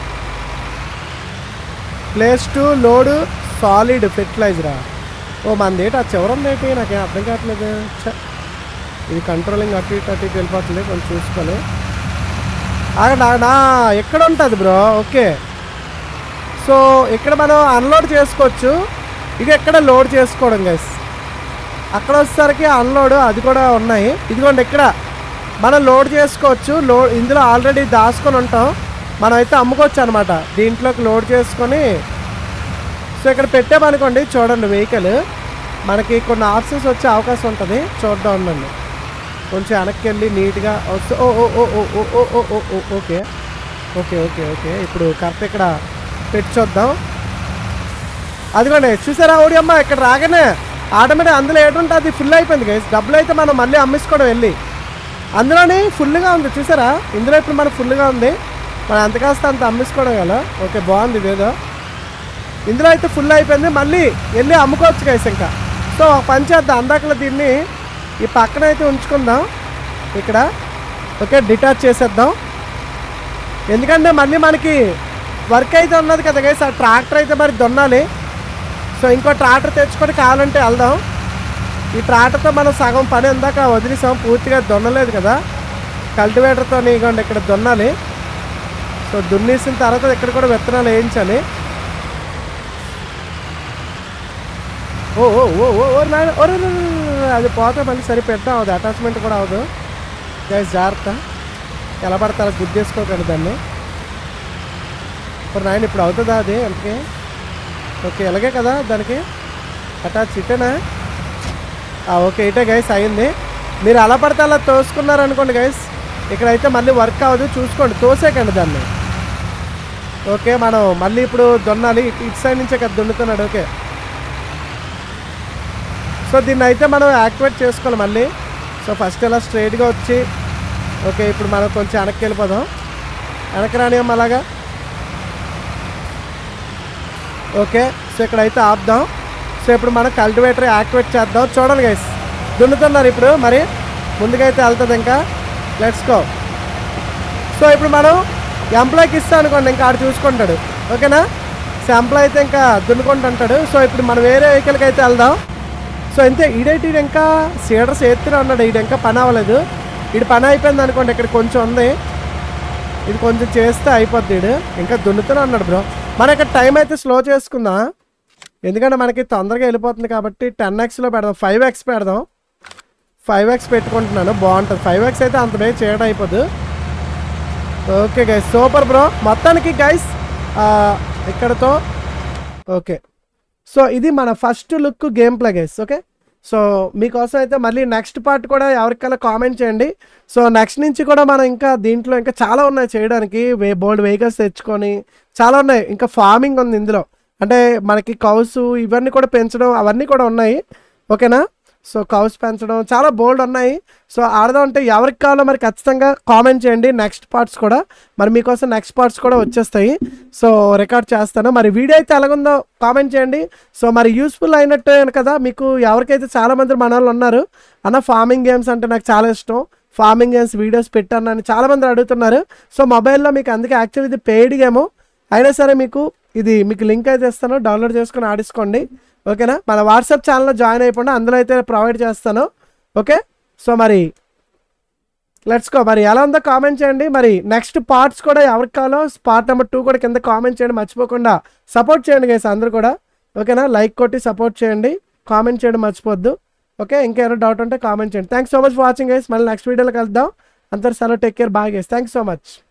Speaker 1: place to load solid ఫెర్టిలైజరా ఓ మనది ఏంటి ఆ చివరం ఏంటి నాకేం అర్థం కావట్లేదు ఛ. ఇది కంట్రోలింగ్ అటు ఇటు అటు ఇటు వెళ్ళిపోతుంది కొంచెం చూసుకోవాలి ఆగండి ఆగండి ఆ, ఎక్కడ ఉంటుంది బ్రో ఓకే సో ఇక్కడ మనం అన్లోడ్ చేసుకోవచ్చు ఇక ఎక్కడ లోడ్ చేసుకోవడం గైస్ అక్కడ వచ్చేసరికి అన్లోడ్ అది కూడా ఉన్నాయి ఇదిగోండి ఇక్కడ మనం లోడ్ చేసుకోవచ్చు లోడ్ ఇందులో ఆల్రెడీ దాచుకొని ఉంటాం మనం అయితే అమ్ముకోవచ్చు అనమాట దీంట్లోకి లోడ్ చేసుకొని సో ఇక్కడ పెట్టామనుకోండి చూడండి వెహికల్ మనకి కొన్ని ఆప్షన్స్ వచ్చే అవకాశం ఉంటుంది చూద్దాం ఉండండి కొంచెం వెనక్కి వెళ్ళి నీట్గా వస్తూ oh oh oh oh oh oh oh oh oh okay okay okay okay ఇప్పుడు కరెక్ట్ ఇక్కడ పెట్టి చూద్దాం అదిగోండి చూసారా ఓడి అమ్మ ఇక్కడ రాగానే ఆటోమేటిక్ అందులో ఏంటంటే అది ఫుల్ అయిపోయింది గైస్ డబ్బులు అయితే మనం మళ్ళీ అమ్మేసుకోవడం వెళ్ళి అందులోని ఫుల్గా ఉంది చూసారా ఇందులో ఇప్పుడు మనకు ఫుల్గా ఉంది మనం ఎంత కాస్త అంత అమ్మేసుకోవడం కదా ఓకే బాగుంది ఇదేదో ఇందులో అయితే ఫుల్ అయిపోయింది మళ్ళీ వెళ్ళి అమ్ముకోవచ్చు గైస్ ఇంకా సో ఒక పని చేద్దాం అందాకలో దీన్ని ఈ పక్కన అయితే ఉంచుకుందాం ఇక్కడ ఓకే డిటాచ్ చేసేద్దాం ఎందుకంటే మళ్ళీ మనకి వర్క్ అయితే ఉన్నది కదా గైస్ ఆ ట్రాక్టర్ అయితే మరి దున్నాలి సో ఇంకో ట్రాక్టర్ తెచ్చుకొని కావాలంటే వెళ్దాం ఈ ట్రాక్టర్తో మనం సగం పని ఇందాక వదిలేసాం పూర్తిగా దున్నలేదు కదా కల్టివేటర్తో ఇగోండి ఇక్కడ దున్నాలి సో దున్నేసిన తర్వాత ఇక్కడ కూడా విత్తనాలు వేయించాలి ఓ ఓ ఓ ఓ ఓ నాయన ఓరే రే, రే, రే, రే, అది పోతే మళ్ళీ సరి పెట్టాం అది అటాచ్మెంట్ కూడా అవదు గైస్ జాగ్రత్త ఎలా పడతారో గుద్దేసుకోకండి దాన్ని ఇప్పుడు నాయన ఇప్పుడు అవుతుందా అది ఎంతకి ఓకే ఇలాగే కదా దానికి అటాచ్ ఇటేనా ఆ, ఓకే ఇటే గైస్ అయింది మీరు అలా పడితే అలా తోసుకున్నారనుకోండి గైస్ ఇక్కడైతే మళ్ళీ వర్క్ అవ్వదు చూసుకోండి తోసేకండి దాన్ని ఓకే మనం మళ్ళీ ఇప్పుడు దున్నాలి ఇటు ఇటు సైడ్ నుంచే కదా దున్నుతున్నాడు ఓకే సో దీన్ని అయితే మనం యాక్టివేట్ చేసుకోవాలి మళ్ళీ సో ఫస్ట్ ఇలా స్ట్రైట్గా వచ్చి ఓకే ఇప్పుడు మనం కొంచెం వెనక్కి వెళ్ళిపోదాం వెనక్కి రానియం అలాగా ఓకే సో ఇక్కడైతే ఆపుదాం సో ఇప్పుడు మనం కల్టివేటర్ యాక్టివేట్ చేద్దాం చూడండి గైస్ దున్నుతున్నారు ఇప్పుడు మరి ముందుకైతే వెళ్తుంది ఇంకా లెట్స్ గో సో ఇప్పుడు మనం ఎంప్లాయ్కి ఇస్తాం అనుకోండి ఇంకా ఆడు చూసుకుంటాడు ఓకేనా సో ఎంప్లాయ్ అయితే ఇంకా దున్నుకుంటుంటాడు సో ఇప్పుడు మనం వేరే వెహికల్కి అయితే వెళ్దాం సో అంతే ఈడైతే ఈడు ఇంకా సీడర్స్ ఎత్తున ఉన్నాడు ఈడు ఇంకా పని అవ్వలేదు ఈడు పని అయిపోయింది అనుకోండి ఇక్కడ కొంచెం ఉంది ఇది కొంచెం చేస్తే అయిపోద్ది ఈడు ఇంకా దున్నుతూనే ఉన్నాడు బ్రో మన ఇక్కడ టైం అయితే స్లో చేసుకుందాం ఎందుకంటే మనకి తొందరగా వెళ్ళిపోతుంది కాబట్టి టెన్ ఎక్స్లో పెడదాం ఫైవ్ ఎక్స్ పెడదాం ఫైవ్ ఎక్స్ పెట్టుకుంటున్నాను బాగుంటుంది ఫైవ్ ఎక్స్ అయితే అంత బేగా చేయడం అయిపోదు ఓకే గైస్ సూపర్ బ్రో మొత్తానికి గైస్ ఇక్కడతో ఓకే సో ఇది మన first look game play guys okay so మీకోసం అయితే మళ్ళీ నెక్స్ట్ పార్ట్ కూడా ఎవరికైనా కామెంట్ చేయండి సో నెక్స్ట్ నుంచి కూడా మనం ఇంకా దీంట్లో ఇంకా చాలా ఉన్నాయి చేయడానికి వే బోల్డ్ వెహికల్స్ తెచ్చుకొని చాలా ఉన్నాయి ఇంకా ఫార్మింగ్ ఉంది ఇందులో అంటే మనకి కౌస్ ఇవన్నీ కూడా పెంచడం అవన్నీ కూడా ఉన్నాయి ఓకేనా సో కౌస్ పెంచడం చాలా బోల్డ్ ఉన్నాయి సో ఆడదాం అంటే ఎవరికి కావాలో మరి ఖచ్చితంగా కామెంట్ చేయండి నెక్స్ట్ పార్ట్స్ కూడా మరి మీకోసం నెక్స్ట్ పార్ట్స్ కూడా వచ్చేస్తాయి సో రికార్డ్ చేస్తాను మరి వీడియో అయితే ఎలాగుందో కామెంట్ చేయండి సో మరి యూస్ఫుల్ అయినట్టే కదా మీకు ఎవరికైతే చాలా మంది మన వాళ్ళు ఉన్నారు అన్న ఫార్మింగ్ గేమ్స్ అంటే నాకు చాలా ఇష్టం ఫార్మింగ్ గేమ్స్ వీడియోస్ పెట్టాను అని చాలా మంది అడుగుతున్నారు సో మొబైల్లో మీకు అందుకే యాక్చువల్లీ ఇది పెయిడ్ గేమ్ అయినా సరే మీకు ఇది మీకు లింక్ అయితే ఇస్తాను డౌన్లోడ్ చేసుకొని ఆడించుకోండి ఓకేనా మన వాట్సాప్ ఛానల్లో జాయిన్ అయిపోండి అందులో అయితే ప్రొవైడ్ చేస్తాను ఓకే సో మరి లెట్స్ గో మరి ఎలా ఉందో కామెంట్ చేయండి మరి నెక్స్ట్ పార్ట్స్ కూడా ఎవరికి కావాలో పార్ట్ నెంబర్ టూ కూడా కింద కామెంట్ చేయండి మర్చిపోకుండా సపోర్ట్ చేయండి గైస్ అందరూ కూడా ఓకేనా లైక్ కొట్టి సపోర్ట్ చేయండి కామెంట్ చేయడం మర్చిపోద్దు ఓకే ఇంకేమైనా డౌట్ ఉంటే కామెంట్ చేయండి thanks so much for watching guys మళ్ళీ నెక్స్ట్ వీడియోలో కలుద్దాం అందరు సెలవు టేక్ కేర్ బాగా గైస్ థ్యాంక్స్ సో మచ్